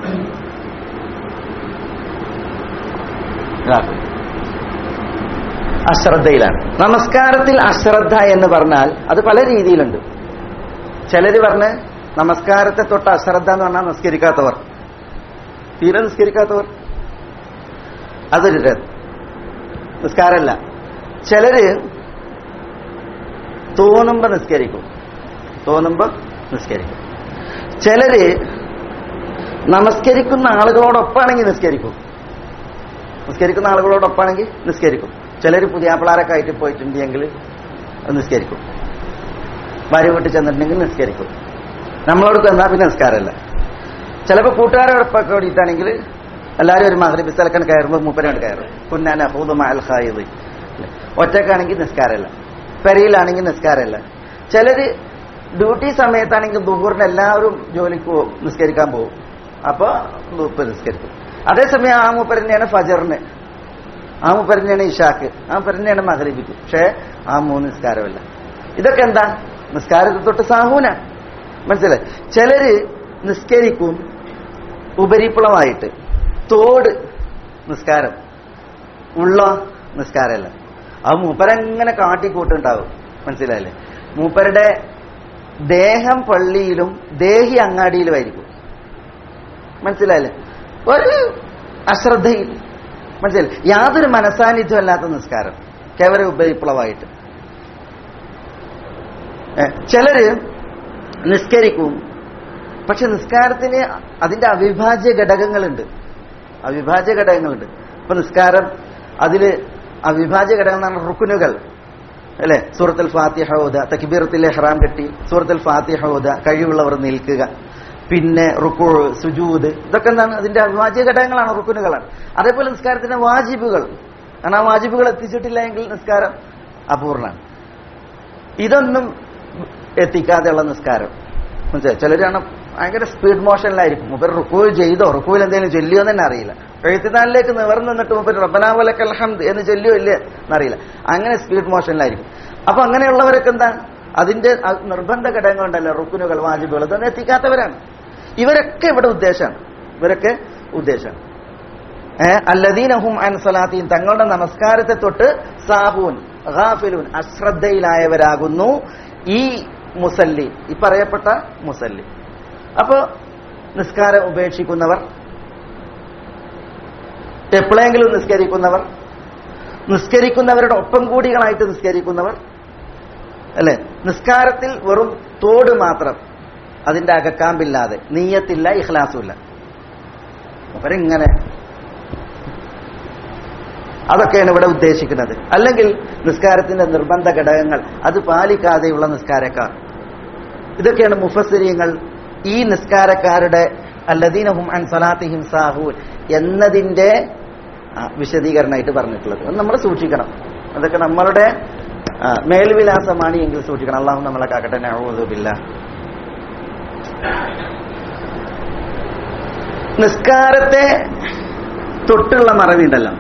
S2: ഗാഫിൽ അശ്രദ്ധയിലാണ് നമസ്കാരത്തിൽ അശ്രദ്ധ എന്ന് പറഞ്ഞാൽ അത് പല രീതിയിലുണ്ട് ചിലര് പറഞ്ഞ് നമസ്കാരത്തെ തൊട്ട് അശ്രദ്ധ എന്ന് പറഞ്ഞാൽ നിസ്കരിക്കാത്തവർ തീരെ നിസ്കരിക്കാത്തവർ അതൊരു രഥം നിസ്കാരമല്ല ചിലര് തോന്നുമ്പോ നിസ്കരിക്കും തോന്നുമ്പോ നിസ്കരിക്കും ചിലര് നമസ്കരിക്കുന്ന ആളുകളോടൊപ്പാണെങ്കിൽ നിസ്കരിക്കും നിസ്കരിക്കുന്ന ആളുകളോടൊപ്പാണെങ്കിൽ നിസ്കരിക്കും ചിലർ പുതിയാപ്പിളാരൊക്കെ ആയിട്ട് പോയിട്ടുണ്ടെങ്കിൽ നിസ്കരിക്കും ഭാര്യ വീട്ടിൽ ചെന്നിട്ടുണ്ടെങ്കിൽ നിസ്കരിക്കും നമ്മളോട് എന്നാൽ പിന്നെ നിസ്കാരമല്ല ചിലപ്പോൾ കൂട്ടുകാരോടൊപ്പൊക്കെ കൂടിയിട്ടാണെങ്കിൽ എല്ലാവരും ഒരു മഹ്റിബ് സ്ഥലക്കാൻ കയറുമ്പോൾ മൂപ്പരോട് കയറും കുന്നാൻ അഹൂദുമാൽ ഖായിദ് ഒറ്റക്കാണെങ്കിൽ നിസ്കാരമല്ല പെരയിലാണെങ്കിൽ നിസ്കാരമല്ല ചിലര് ഡ്യൂട്ടി സമയത്താണെങ്കിൽ ദുഹൂറിന് എല്ലാവരും ജോലിക്ക് പോകും നിസ്കരിക്കാൻ പോകും അപ്പോൾ ദുപ്പ് നിസ്കരിക്കും അതേസമയം ആ മൂപ്പർ തന്നെയാണ് ഫജറിന് ആ മൂപ്പർ തന്നെയാണ് ഇഷാക്ക് ആ മൂപ്പർ തന്നെയാണ് മഹരിബിക്ക് പക്ഷേ ആ മൂന്ന് നിസ്കാരമല്ല ഇതൊക്കെ എന്താ നിസ്കാരത്തെ തൊട്ട് സാഹൂന മനസ്സിലായി ചിലര് നിസ്കരിക്കും ഉപരിപ്ലവമായിട്ട് തോട് നിസ്കാരം ഉള്ള നിസ്കാരമല്ല അത് മൂപ്പരെങ്ങനെ കാട്ടിക്കൂട്ടുണ്ടാവും മനസ്സിലായില്ലേ മൂപ്പരുടെ ദേഹം പള്ളിയിലും ദേഹി അങ്ങാടിയിലുമായിരിക്കും മനസ്സിലായില്ലേ ഒരു അശ്രദ്ധയിൽ മനസ്സിലായി യാതൊരു മനസാന്നിധ്യം അല്ലാത്ത നിസ്കാരം കേവല ഉപരിപ്ലവമായിട്ട് ഏ, ചിലര് നിസ്കരിക്കും പക്ഷെ നിസ്കാരത്തിന് അതിന്റെ അവിഭാജ്യ ഘടകങ്ങളുണ്ട് അവിഭാജ്യ ഘടകങ്ങളുണ്ട് ഇപ്പൊ നിസ്കാരം അതില് അവിഭാജ്യ ഘടകങ്ങൾ എന്ന് പറഞ്ഞാൽ റുക്കുനുകൾ അല്ലെ സൂറത്തുൽ ഫാത്തിഹ ഓത തക്ബീറത്തിൽ ഹറാം കെട്ടി സൂറത്തുൽ ഫാത്തിഹ ഓത കഴിവുള്ളവർ നിൽക്കുക പിന്നെ റുക്കു സുജൂദ് ഇതൊക്കെ എന്താണ് അതിന്റെ അവിഭാജ്യ ഘടകങ്ങളാണ് റുക്കുനുകളാണ് അതേപോലെ നിസ്കാരത്തിന്റെ വാജിബുകൾ കാരണം ആ വാജിബുകൾ എത്തിച്ചിട്ടില്ല എങ്കിൽ നിസ്കാരം അപൂർണമാണ് ഇതൊന്നും എത്തിക്കാതെയുള്ള നിസ്കാരം മനസ്സിലായി ചിലരാണ് ഭയങ്കര സ്പീഡ് മോഷനിലായിരിക്കും മുപ്പർ റുക്കൂ ചെയ്തോ റുക്കൂവിൽ എന്തെങ്കിലും ചൊല്ലിയോ എന്ന് തന്നെ അറിയില്ല എഴുത്തിനാലിലേക്ക് നിവർന്ന് നിന്നിട്ട് മുപ്പർ റബനാവലക്കൽ ഹംദ് എന്ന് ചൊല്ലിയോ ഇല്ലേ എന്നറിയില്ല അങ്ങനെ സ്പീഡ് മോഷനിലായിരിക്കും അപ്പൊ അങ്ങനെയുള്ളവരൊക്കെ എന്താ അതിന്റെ ആ നിർബന്ധ ഘടകങ്ങളുണ്ടല്ലോ റുക്കുനുകൾ വാജിബുകൾ ഇതൊന്നും എത്തിക്കാത്തവരാണ് ഇവരൊക്കെ ഇവിടെ ഉദ്ദേശമാണ് ഇവരൊക്കെ ഉദ്ദേശമാണ് ഏഹ് അല്ലദീനഹും അൻ സലാത്തീൻ തങ്ങളുടെ നമസ്കാരത്തെ തൊട്ട് സാബൂൻ ഗാഫിലൂൻ അശ്രദ്ധയിലായവരാകുന്നു ഈ മുസല്ലി ഈ പറയപ്പെട്ട മുസല്ലി അപ്പോ നിസ്കാരം ഉപേക്ഷിക്കുന്നവർ എപ്പോഴെങ്കിലും നിസ്കരിക്കുന്നവർ നിസ്കരിക്കുന്നവരുടെ ഒപ്പം കൂടികളായിട്ട് നിസ്കരിക്കുന്നവർ അല്ലെ നിസ്കാരത്തിൽ വെറും തോട് മാത്രം അതിന്റെ അകക്കാമ്പില്ലാതെ നീയത്തില്ല ഇഖ്ലാസുമില്ല അവരിങ്ങനെ അതൊക്കെയാണ് ഇവിടെ ഉദ്ദേശിക്കുന്നത് അല്ലെങ്കിൽ നിസ്കാരത്തിന്റെ നിർബന്ധ ഘടകങ്ങൾ അത് പാലിക്കാതെയുള്ള നിസ്കാരക്കാർ ഇതൊക്കെയാണ് മുഫസ്സിരിയങ്ങൾ ഈ നിസ്കാരക്കാരുടെ അല്ലദീനഹും അൻ സലാത്തിഹിം സാഹൂൻ എന്നതിന്റെ ആ, വിശദീകരണമായിട്ട് പറഞ്ഞിട്ടുള്ളത് അത് നമ്മൾ സൂക്ഷിക്കണം അതൊക്കെ നമ്മളുടെ ആ, മേൽവിലാസമാണ് എങ്കിൽ സൂക്ഷിക്കണം അള്ളാഹു നമ്മളെ കാക്കട്ടെ നഴുതുമില്ല നിസ്കാരത്തെ തൊട്ടുള്ള മറവിയുണ്ടല്ലോ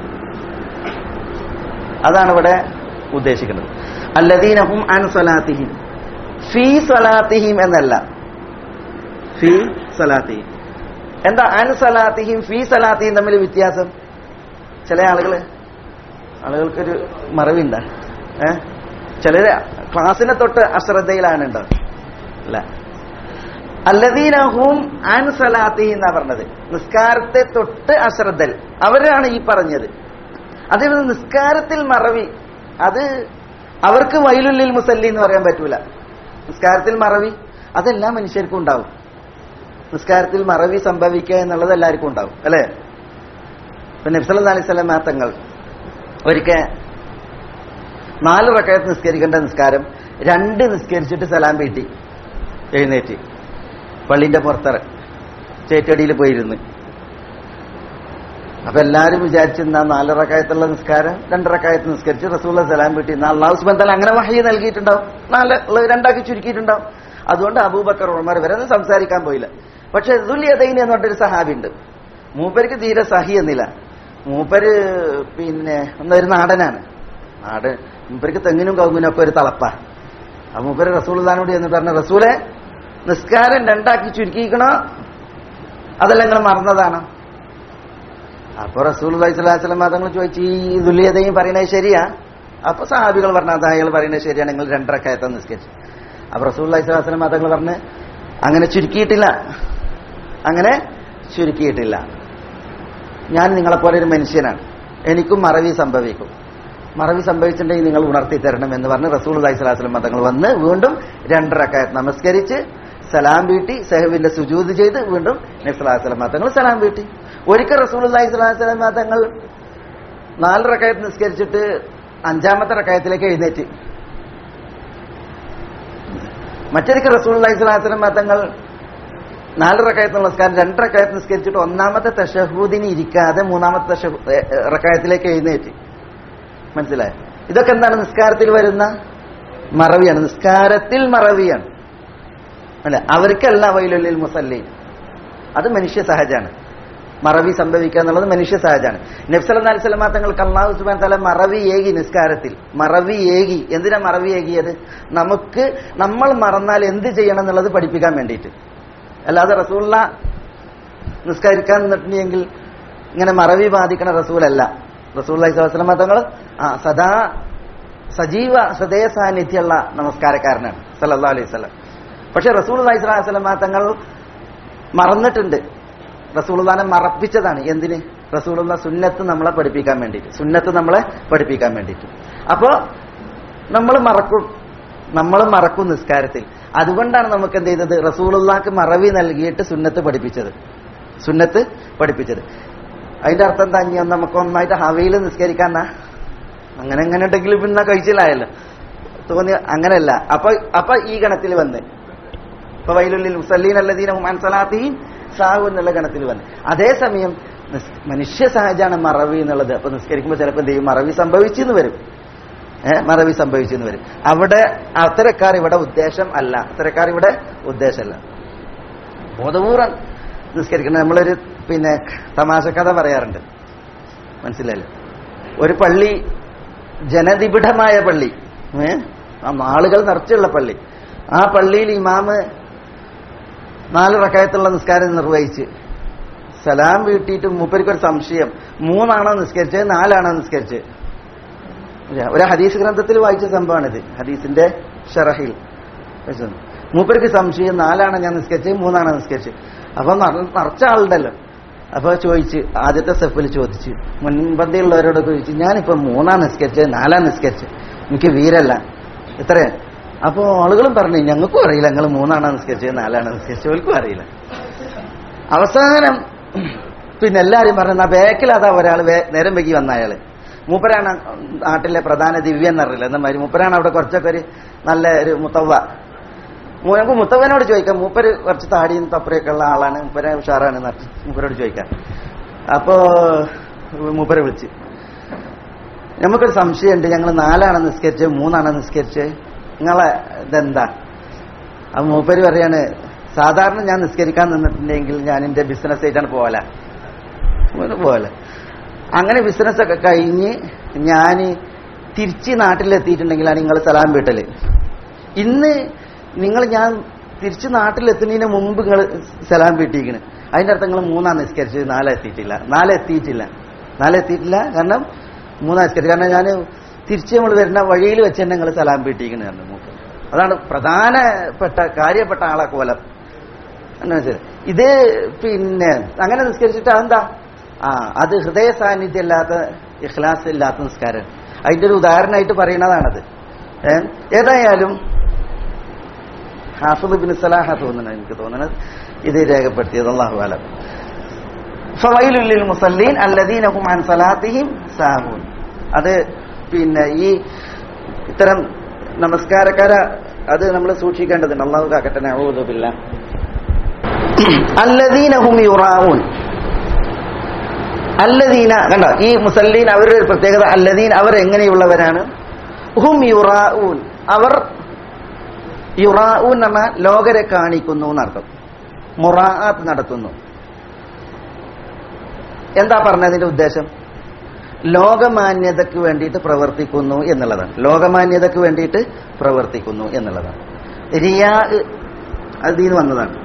S2: അതാണ് ഇവിടെ ഉദ്ദേശിക്കുന്നത് അല്ലദീനഹും അൻ സലാത്തിഹിം ഫീ സലാത്തിഹിം എന്നല്ല ഫീ സലാത്തിഹിം എന്താ അൻ സലാത്തിഹിം ഫീ സലാത്തിഹിം തമ്മിൽ വ്യത്യാസം ചില ആളുകള് ആളുകൾക്കൊരു മറവിണ്ട ഏ ചിലര് ക്ലാസ്സിനെ തൊട്ട് അശ്രദ്ധയിലാണ് ഉണ്ടോ അല്ല അല്ലദീനഹും അൻ സലാത്തിഹി എന്നാ പറഞ്ഞത് നിസ്കാരത്തെ തൊട്ട് അശ്രദ്ധൽ അവരാണ് ഈ പറഞ്ഞത് അതേപോലെ നിസ്കാരത്തിൽ മറവി അത് അവർക്ക് വൈലുള്ളിൽ മുസല്ലി എന്ന് പറയാൻ പറ്റൂല നിസ്കാരത്തിൽ മറവി അതെല്ലാ മനുഷ്യർക്കും ഉണ്ടാവും നിസ്കാരത്തിൽ മറവി സംഭവിക്കുക എന്നുള്ളത് എല്ലാവർക്കും ഉണ്ടാവും അല്ലേ ഇപ്പൊ നബ്സല്ലാ അലൈഹി സ്വലം തങ്ങൾ ഒരിക്കൽ നാല് റക്കയത്ത് നിസ്കരിക്കേണ്ട നിസ്കാരം രണ്ട് നിസ്കരിച്ചിട്ട് സലാം വീട്ടി എഴുന്നേറ്റ് പള്ളിന്റെ പുറത്തറ ചേറ്റടിയിൽ പോയിരുന്ന് അപ്പൊ എല്ലാരും വിചാരിച്ചിരുന്ന നാലറക്കായത്തുള്ള നിസ്കാരം രണ്ടറക്കായത്ത് നിസ്കരിച്ച് റസൂള്ള സലാം വീട്ടി എന്നാൽ അള്ളാഹു സുബാൻ തല അങ്ങനെ വഹി നൽകിയിട്ടുണ്ടാവും നാല് ഉള്ളത് രണ്ടാക്കി ചുരുക്കിയിട്ടുണ്ടാവും അതുകൊണ്ട് അബൂബക്കർ ഉമർ വരെ ഒന്നും സംസാരിക്കാൻ പോയില്ല പക്ഷെ ദുല്യതൈൻ എന്ന് പറഞ്ഞൊരു സഹാബി ഉണ്ട് മൂപ്പർക്ക് തീരെ സഹി എന്നില്ല മൂപ്പര് പിന്നെ ഒന്നൊരു നാടനാണ് നാട് മൂപ്പർക്ക് തെങ്ങിനും കവുങ്ങിനും ഒക്കെ ഒരു തളപ്പ ആ മൂപ്പര് റസൂൽദാനോട് എന്ന് പറഞ്ഞ റസൂലെ നിസ്കാരം രണ്ടാക്കി ചുരുക്കിക്കണോ അതെല്ലാം നിങ്ങൾ മറന്നതാണോ അപ്പൊ റസൂൽ വൈസ്ലാസ്ലം തങ്ങൾ ചോദിച്ചു ഈ ദുല്യതയും പറയുന്നത് ശരിയാ അപ്പൊ സഹാബികൾ പറഞ്ഞ അത് അയാൾ പറയുന്നത് ശരിയാണ് നിങ്ങൾ രണ്ടരക്കായത്ത നിസ്കരിച്ചു അപ്പൊ റസൂൽ വൈസ്ലാസ്ലം തങ്ങൾ പറഞ്ഞ് അങ്ങനെ ചുരുക്കിയിട്ടില്ല അങ്ങനെ ചുരുക്കിയിട്ടില്ല ഞാൻ നിങ്ങളെപ്പോലെ ഒരു മനുഷ്യനാണ് എനിക്കും മറവി സംഭവിക്കും മറവി സംഭവിച്ചിട്ടുണ്ടെങ്കിൽ നിങ്ങൾ ഉണർത്തി തരണം എന്ന് പറഞ്ഞ് റസൂൽ അലൈഹിസ്ലാസ്ലം തങ്ങൾ വന്ന് വീണ്ടും രണ്ടരക്കായത്ത് നമസ്കരിച്ച് സലാം വീട്ടി സഹബിന്റെ സുജൂത് ചെയ്ത് വീണ്ടും നബ്സലാസ്ലം തങ്ങൾ സലാം വീട്ടി ഒരിക്കൽ റസൂൽ അലൈഹി സ്വലാസ്ലം തങ്ങൾ നാല് റക്കായത്ത് നിസ്കരിച്ചിട്ട് അഞ്ചാമത്തെ റക്കായത്തിലേക്ക് എഴുന്നേറ്റ് മറ്റൊരിക്കൽ റസൂൽ അലൈഹി സ്വലാസ്ലം തങ്ങൾ നാല് റക്കായത്ത് നമസ്കാരം രണ്ട് റക്കായത്ത് നിസ്കരിച്ചിട്ട് ഒന്നാമത്തെ തഷഹൂദിന് ഇരിക്കാതെ മൂന്നാമത്തെ തഷഹൂ റക്കായത്തിലേക്ക് എഴുന്നേറ്റ് മനസ്സിലായോ ഇതൊക്കെ എന്താണ് നിസ്കാരത്തിൽ വരുന്ന മറവിയാണ് നിസ്കാരത്തിൽ മറവിയാണ് അല്ലെ അവർക്കല്ല വൈലുള്ളിൽ മുസല്ലീൻ അത് മനുഷ്യ സഹജാണ് മറവി സംഭവിക്കുക എന്നുള്ളത് മനുഷ്യ സഹജാണ് നബ്സല അലിസ്ലമ തങ്ങൾക്ക് അള്ളാഹു സുബാൻ തല മറവി ഏകി നിസ്കാരത്തിൽ മറവി ഏകി എന്തിനാ മറവി ഏകിയത് നമുക്ക് നമ്മൾ മറന്നാൽ എന്ത് ചെയ്യണം എന്നുള്ളത് പഠിപ്പിക്കാൻ വേണ്ടിയിട്ട് അല്ലാതെ റസൂള്ള നിസ്കരിക്കാൻ നിന്നിട്ടുണ്ടെങ്കിൽ ഇങ്ങനെ മറവി ബാധിക്കണ റസൂലല്ല റസൂൽ അലൈഹിസ്ലാം തങ്ങൾ ആ സദാ സജീവ ഹൃദയ സാന്നിധ്യമുള്ള നമസ്കാരക്കാരനാണ് സല്ലല്ലാഹു അലൈഹി വസല്ലം പക്ഷെ റസൂൽ അലൈഹിസ്ലാം തങ്ങൾ മറന്നിട്ടുണ്ട് റസൂൽദാനെ മറപ്പിച്ചതാണ് എന്തിന് റസൂലുള്ള സുന്നത്ത് നമ്മളെ പഠിപ്പിക്കാൻ വേണ്ടിയിട്ട് സുന്നത്ത് നമ്മളെ പഠിപ്പിക്കാൻ വേണ്ടിയിട്ട് അപ്പോ നമ്മൾ മറക്കും നമ്മൾ മറക്കും നിസ്കാരത്തിൽ അതുകൊണ്ടാണ് നമുക്ക് എന്ത് ചെയ്തത് റസൂലുള്ളാക്ക് മറവി നൽകിയിട്ട് സുന്നത്ത് പഠിപ്പിച്ചത് സുന്നത്ത് പഠിപ്പിച്ചത് അതിന്റെ അർത്ഥം എന്താ ഇനി നമുക്ക് ഒന്നായിട്ട് ഹവയിൽ നിസ്കരിക്കാന്നാ അങ്ങനെ എങ്ങനെ ഉണ്ടെങ്കിലും പിന്നെ കഴിച്ചില്ലായല്ലോ തോന്നി അങ്ങനെയല്ല അപ്പൊ അപ്പൊ ഈ ഗണത്തിൽ വന്ന് ഇപ്പൊ വൈലുള്ളിൽ മുസല്ലീൻ അല്ലദീന ഹുമാൻ സലാത്തിയും സാഹു എന്നുള്ള ഗണത്തിൽ വന്ന് അതേസമയം നിസ്- മനുഷ്യ സഹജാണ് മറവി എന്നുള്ളത് അപ്പൊ നിസ്കരിക്കുമ്പോൾ ചിലപ്പോൾ എന്ത് ചെയ്യും മറവി സംഭവിച്ചെന്ന് വരും ഏഹ് മറവി സംഭവിച്ചെന്ന് വരും അവിടെ അത്തരക്കാർ ഇവിടെ ഉദ്ദേശം അല്ല അത്തരക്കാർ ഇവിടെ ഉദ്ദേശമല്ല ബോധപൂർവം നിസ്കരിക്കണം നമ്മളൊരു പിന്നെ തമാശ കഥ പറയാറുണ്ട് മനസ്സിലായില്ലേ ഒരു പള്ളി ജനനിബിഡമായ പള്ളി ഏ ആ ആളുകൾ നിറച്ചുള്ള പള്ളി ആ പള്ളിയിൽ ഇമാമ് നാല് റക്കായത്തുള്ള നിസ്കാരം നിർവഹിച്ച് സലാം വീട്ടിയിട്ട് മൂപ്പർക്ക് ഒരു സംശയം മൂന്നാണോ നിസ്കരിച്ചത് നാലാണോ നിസ്കരിച്ചത് ഇല്ല, ഒരു ഹദീസ് ഗ്രന്ഥത്തിൽ വായിച്ച സംഭവമാണിത് ഹദീസിന്റെ ഷറഹിൽ വെച്ചത്. മൂപ്പർക്ക് സംശയം നാലാണോ ഞാൻ നിസ്കരിച്ചത് മൂന്നാണോ നിസ്കരിച്ചത് അപ്പൊ നിറ- നിറച്ച ആളുണ്ടല്ലോ അപ്പൊ ചോദിച്ച് ആദ്യത്തെ സ്റ്റെപ്പിൽ ചോദിച്ച് മുൻപന്തിയുള്ളവരോട് ചോദിച്ചു ഞാനിപ്പോ മൂന്നാം നിസ്കരിച്ചത് നാലാം നിസ്കരിച്ചത് എനിക്ക് വീരല്ല എത്ര അപ്പോ ആളുകളും പറഞ്ഞു ഞങ്ങൾക്കും അറിയില്ല ഞങ്ങൾ മൂന്നാണോ നിസ്കരിച്ചത് നാലാണോ നിസ്കരിച്ചത് ഓൽക്കും അറിയില്ല അവസാനം പിന്നെ എല്ലാരും പറഞ്ഞു ബാക്കിൽ അതാ ഒരാൾ നേരം വെക്കി വന്ന അയാള് മൂപ്പരാണ് നാട്ടിലെ പ്രധാന ദിവ്യ എന്നറിയില്ല എന്നമാതിരി മൂപ്പരാണ് അവിടെ കുറച്ചൊക്കെ ഒരു നല്ല ഒരു മുത്തവ്വ മൂ- നമുക്ക് മുത്തവനോട് ചോദിക്കാം മൂപ്പര് കുറച്ച് താടിയും തപ്പറയൊക്കെ ഉള്ള ആളാണ് മൂപ്പരെ ഉഷാറാണ് എന്ന് പറഞ്ഞു. മൂപ്പരോട് ചോദിക്കാം അപ്പോ മൂപ്പരെ വിളിച്ച് നമുക്കൊരു സംശയമുണ്ട് ഞങ്ങൾ നാലാണ് നിസ്കരിച്ചത് മൂന്നാണ് നിസ്കരിച്ചത് നിങ്ങളെ ഇതെന്താ അപ്പൊ മൂപ്പര് പറയാണ് സാധാരണ ഞാൻ നിസ്കരിക്കാൻ നിന്നിട്ടുണ്ടെങ്കിൽ ഞാൻ എന്റെ ബിസിനസ് ആയിട്ടാണ് പോകല പോലെ അങ്ങനെ ബിസിനസ് ഒക്കെ കഴിഞ്ഞ് ഞാൻ തിരിച്ച് നാട്ടിലെത്തിയിട്ടുണ്ടെങ്കിലാണ് നിങ്ങൾ സലാം വീട്ടല് ഇന്ന് നിങ്ങൾ ഞാൻ തിരിച്ച് നാട്ടിലെത്തുന്നതിന് മുമ്പ് നിങ്ങൾ സലാം വീട്ടിയിരിക്കണ് അതിന്റെ അർത്ഥം നിങ്ങൾ മൂന്നാം നിസ്കരിച്ചത് നാലെത്തിയിട്ടില്ല നാലെത്തിയിട്ടില്ല നാലെത്തിയിട്ടില്ല കാരണം മൂന്നാം നിസ്കരിച്ചു കാരണം ഞാൻ തിരിച്ച് നമ്മൾ വരുന്ന വഴിയിൽ വെച്ച് തന്നെ നിങ്ങൾ സലാം വീട്ടിയിരിക്കണ് പറഞ്ഞു മൂപ്പർ അതാണ് പ്രധാനപ്പെട്ട കാര്യപ്പെട്ട ആളെ കോലം എന്ന് വെച്ചത് ഇത് പിന്നെ അങ്ങനെ നിസ്കരിച്ചിട്ട് അതെന്താ ആ അത് ഹൃദയ സാന്നിധ്യം ഇല്ലാത്ത ഇഖ്ലാസ് ഇല്ലാത്ത നിസ്കാരം അതിന്റെ ഒരു ഉദാഹരണമായിട്ട് പറയുന്നതാണത് ഏ? ഏതായാലും ഹാഫിദ് ബിൻ സലാഹ തോന്നുന്നത് എനിക്ക് തോന്നുന്നത് ഇത് രേഖപ്പെടുത്തിയത് അള്ളാഹു അലം ഫവൈലുല്ലിൽ മുസല്ലീൻ അല്ലദീനഹും അൻ സലാത്തിഹിം സാഹൂൻ അത് പിന്നെ ഈ ഇത്തരം നമസ്കാരക്കാര അത് നമ്മൾ സൂക്ഷിക്കേണ്ടതുണ്ട് അള്ളാഹു കാക്കട്ടെ നഊദുബില്ല അല്ലദീനഹും യുറാഊൻ അല്ലദീന കണ്ട ഈ മുസല്ലീൻ അവരുടെ ഒരു പ്രത്യേകത അല്ലദീൻ അവർ എങ്ങനെയുള്ളവരാണ് ഹും യുറാഊൻ അവർ യുറാഊൻ എന്ന ലോകരെ കാണിക്കുന്നു എന്നർത്ഥം മുറാത്ത് നടത്തുന്നു എന്താ പറഞ്ഞതിന്റെ ഉദ്ദേശം ലോകമാന്യതയ്ക്ക് വേണ്ടിയിട്ട് പ്രവർത്തിക്കുന്നു എന്നുള്ളതാണ് ലോകമാന്യതയ്ക്ക് വേണ്ടിയിട്ട് പ്രവർത്തിക്കുന്നു എന്നുള്ളതാണ് റിയാ അതിൽ നിന്ന് വന്നതാണ്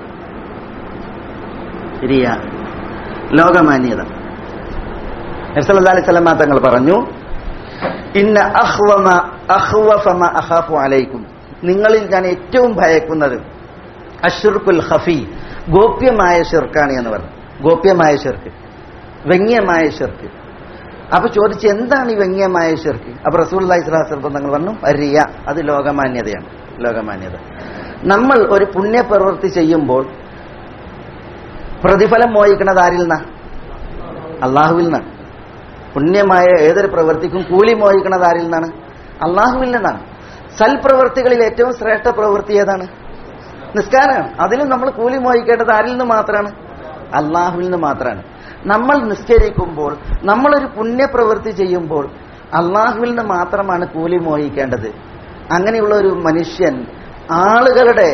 S2: റിയാ ലോകമാന്യത നബ്സല്ലാ അലൈഹി സ്വലമ തങ്ങൾ പറഞ്ഞു ഇന്ന അഹ്വമ അഹ്വഫമ അഹാഫു അലൈക്കും നിങ്ങളിൽ ഞാൻ ഏറ്റവും ഭയക്കുന്നത് അഷുർക്കുൽ ഹഫി ഗോപ്യമായ ഷിർക്കാണ് എന്ന് പറഞ്ഞു ഗോപ്യമായ ഷിർക്ക് വ്യംഗ്യമായ ഷിർക്ക് അപ്പൊ ചോദിച്ച് എന്താണ് ഈ വ്യംഗ്യമായ ഷിർക്ക് അപ്പൊ റസൂൽ അലൈഹിസ്ലാം തങ്ങൾ പറഞ്ഞു റിയ അത് ലോകമാന്യതയാണ് ലോകമാന്യത നമ്മൾ ഒരു പുണ്യപ്രവൃത്തി ചെയ്യുമ്പോൾ പ്രതിഫലം മോഹിക്കുന്നത് ആരിൽ നിന്നാ അള്ളാഹുവിൽ നിന്നാണ് പുണ്യമായ ഏതൊരു പ്രവൃത്തിക്കും കൂലി മോഹിക്കുന്നത് ആരിൽ നിന്നാണ് അള്ളാഹുവിൽ നിന്നാണ് സൽപ്രവൃത്തികളിൽ ഏറ്റവും ശ്രേഷ്ഠ പ്രവൃത്തി ഏതാണ് നിസ്കാരമാണ് അതിലും നമ്മൾ കൂലി മോഹിക്കേണ്ടത് ആരിൽ നിന്ന് മാത്രമാണ് അള്ളാഹുവിൽ നിന്ന് മാത്രമാണ് നമ്മൾ നിസ്കരിക്കുമ്പോൾ നമ്മളൊരു പുണ്യപ്രവൃത്തി ചെയ്യുമ്പോൾ അള്ളാഹുവിൽ നിന്ന് മാത്രമാണ് കൂലി മോഹിക്കേണ്ടത് അങ്ങനെയുള്ള ഒരു മനുഷ്യൻ ആളുകളുടെ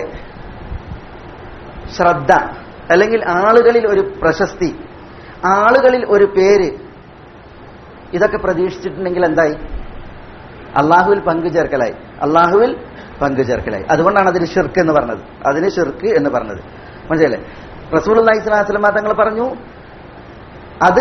S2: ശ്രദ്ധ അല്ലെങ്കിൽ ആളുകളിൽ ഒരു പ്രശസ്തി ആളുകളിൽ ഒരു പേര് ഇതൊക്കെ പ്രതീക്ഷിച്ചിട്ടുണ്ടെങ്കിൽ എന്തായി അള്ളാഹുവിൽ പങ്കുചേർക്കലായി അള്ളാഹുവിൽ പങ്കുചേർക്കലായി അതുകൊണ്ടാണ് അതിന് ഷിർക്ക് എന്ന് പറഞ്ഞത് അതിന് ഷിർക്ക് എന്ന് പറഞ്ഞത് മനസ്സിലല്ലേ റസൂൽ അള്ളാഹി സ്വലാസ്ലമ തങ്ങൾ പറഞ്ഞു അത്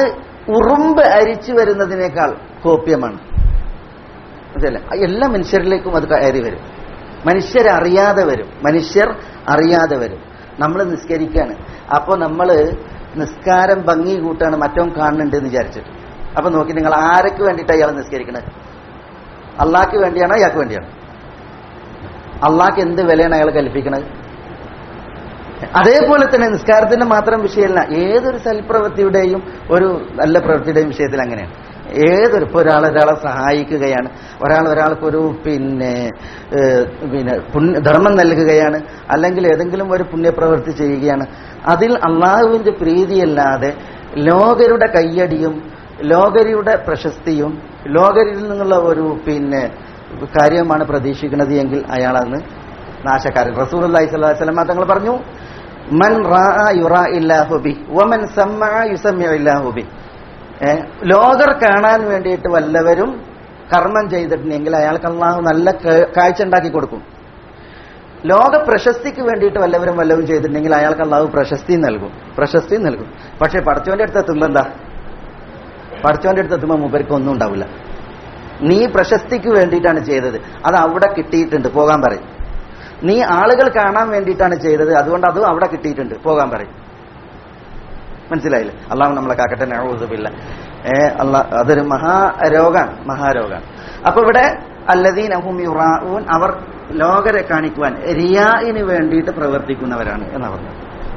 S2: ഉറുമ്പ് അരിച്ചു വരുന്നതിനേക്കാൾ കോപ്യമാണ് അതല്ല എല്ലാ മനുഷ്യരിലേക്കും അത് കയറി വരും മനുഷ്യരറിയാതെ വരും മനുഷ്യർ അറിയാതെ വരും നമ്മൾ നിസ്കരിക്കാണ് അപ്പോൾ നമ്മൾ നിസ്കാരം ഭംഗി കൂട്ടാണ് മറ്റോ കാണുന്നുണ്ട് എന്ന് വിചാരിച്ചിട്ട് അപ്പൊ നോക്കി നിങ്ങൾ ആരൊക്കെ വേണ്ടിയിട്ടാണ് ഇയാൾ നിസ്കരിക്കുന്നത് അള്ളാഹ്ക്ക് വേണ്ടിയാണോ ഇയാൾക്ക് വേണ്ടിയാണോ അള്ളാഹ്ക്ക് എന്ത് വിലയാണ് അയാൾ കൽപ്പിക്കുന്നത് അതേപോലെ തന്നെ നിസ്കാരത്തിന്റെ മാത്രം വിഷയമല്ല ഏതൊരു സൽപ്രവൃത്തിയുടെയും ഒരു നല്ല പ്രവൃത്തിയുടെയും വിഷയത്തിൽ അങ്ങനെയാണ് ഏതൊരു ഇപ്പോൾ ഒരാൾ ഒരാളെ സഹായിക്കുകയാണ് ഒരാൾ ഒരാൾക്ക് ഒരു പിന്നെ ഏഹ്, പിന്നെ പുണ്യ ധർമ്മം നൽകുകയാണ് അല്ലെങ്കിൽ ഏതെങ്കിലും ഒരു പുണ്യപ്രവൃത്തി ചെയ്യുകയാണ് അതിൽ അള്ളാഹുവിന്റെ പ്രീതിയല്ലാതെ ലോകരുടെ കയ്യടിയും ലോകരുടെ പ്രശസ്തിയും ലോകരിൽ നിന്നുള്ള ഒരു പിന്നെ കാര്യമാണ് പ്രതീക്ഷിക്കുന്നത് എങ്കിൽ അയാളന്ന് നാശക്കാരൻ റസൂൽ അള്ളാഹി സ്വലാഹു വസ്ലം തങ്ങൾ പറഞ്ഞു മൻ റാ യുറാ ഇല്ലാഹു ബി വമൻ സമ്മഅ യുസമ്മിഉ ഇല്ലാഹു ബി ഏ, ലോകർ കാണാൻ വേണ്ടിയിട്ട് വല്ലവരും കർമ്മം ചെയ്തിട്ടുണ്ടെങ്കിൽ അയാൾക്ക് അള്ളാഹു നല്ല കേ- കാഴ്ച ഉണ്ടാക്കി കൊടുക്കും ലോക പ്രശസ്തിക്ക് വേണ്ടിയിട്ട് വല്ലവരും വല്ലവരും ചെയ്തിട്ടുണ്ടെങ്കിൽ അയാൾക്ക് അള്ളാഹു പ്രശസ്തി നൽകും പ്രശസ്തി നൽകും പക്ഷെ പഠിച്ചവന്റെ അടുത്ത് എത്തുമ്പോ എന്താ പഠിച്ചവന്റെ അടുത്ത് എത്തുമ്പോൾ മൂപ്പർക്ക് ഒന്നും ഉണ്ടാവില്ല നീ പ്രശസ്തിക്ക് വേണ്ടിയിട്ടാണ് ചെയ്തത് അത് അവിടെ കിട്ടിയിട്ടുണ്ട് പോകാൻ പറയും നീ ആളുകൾ കാണാൻ വേണ്ടിയിട്ടാണ് ചെയ്തത് അതുകൊണ്ട് അതും അവിടെ കിട്ടിയിട്ടുണ്ട് പോകാൻ പറയും മനസ്സിലായില്ലേ അള്ളാഹു നമ്മളെ കാക്കട്ടെ നഴുതുമില്ല ഏ അള്ളാ അതൊരു മഹാരോഗാണ് മഹാരോഗാണ് അപ്പൊ ഇവിടെ അല്ലദീനഹും യുറാഊൻ അവർ ലോകരെ കാണിക്കുവാൻ റിയായിന് വേണ്ടിയിട്ട് പ്രവർത്തിക്കുന്നവരാണ് എന്നാ പറഞ്ഞത്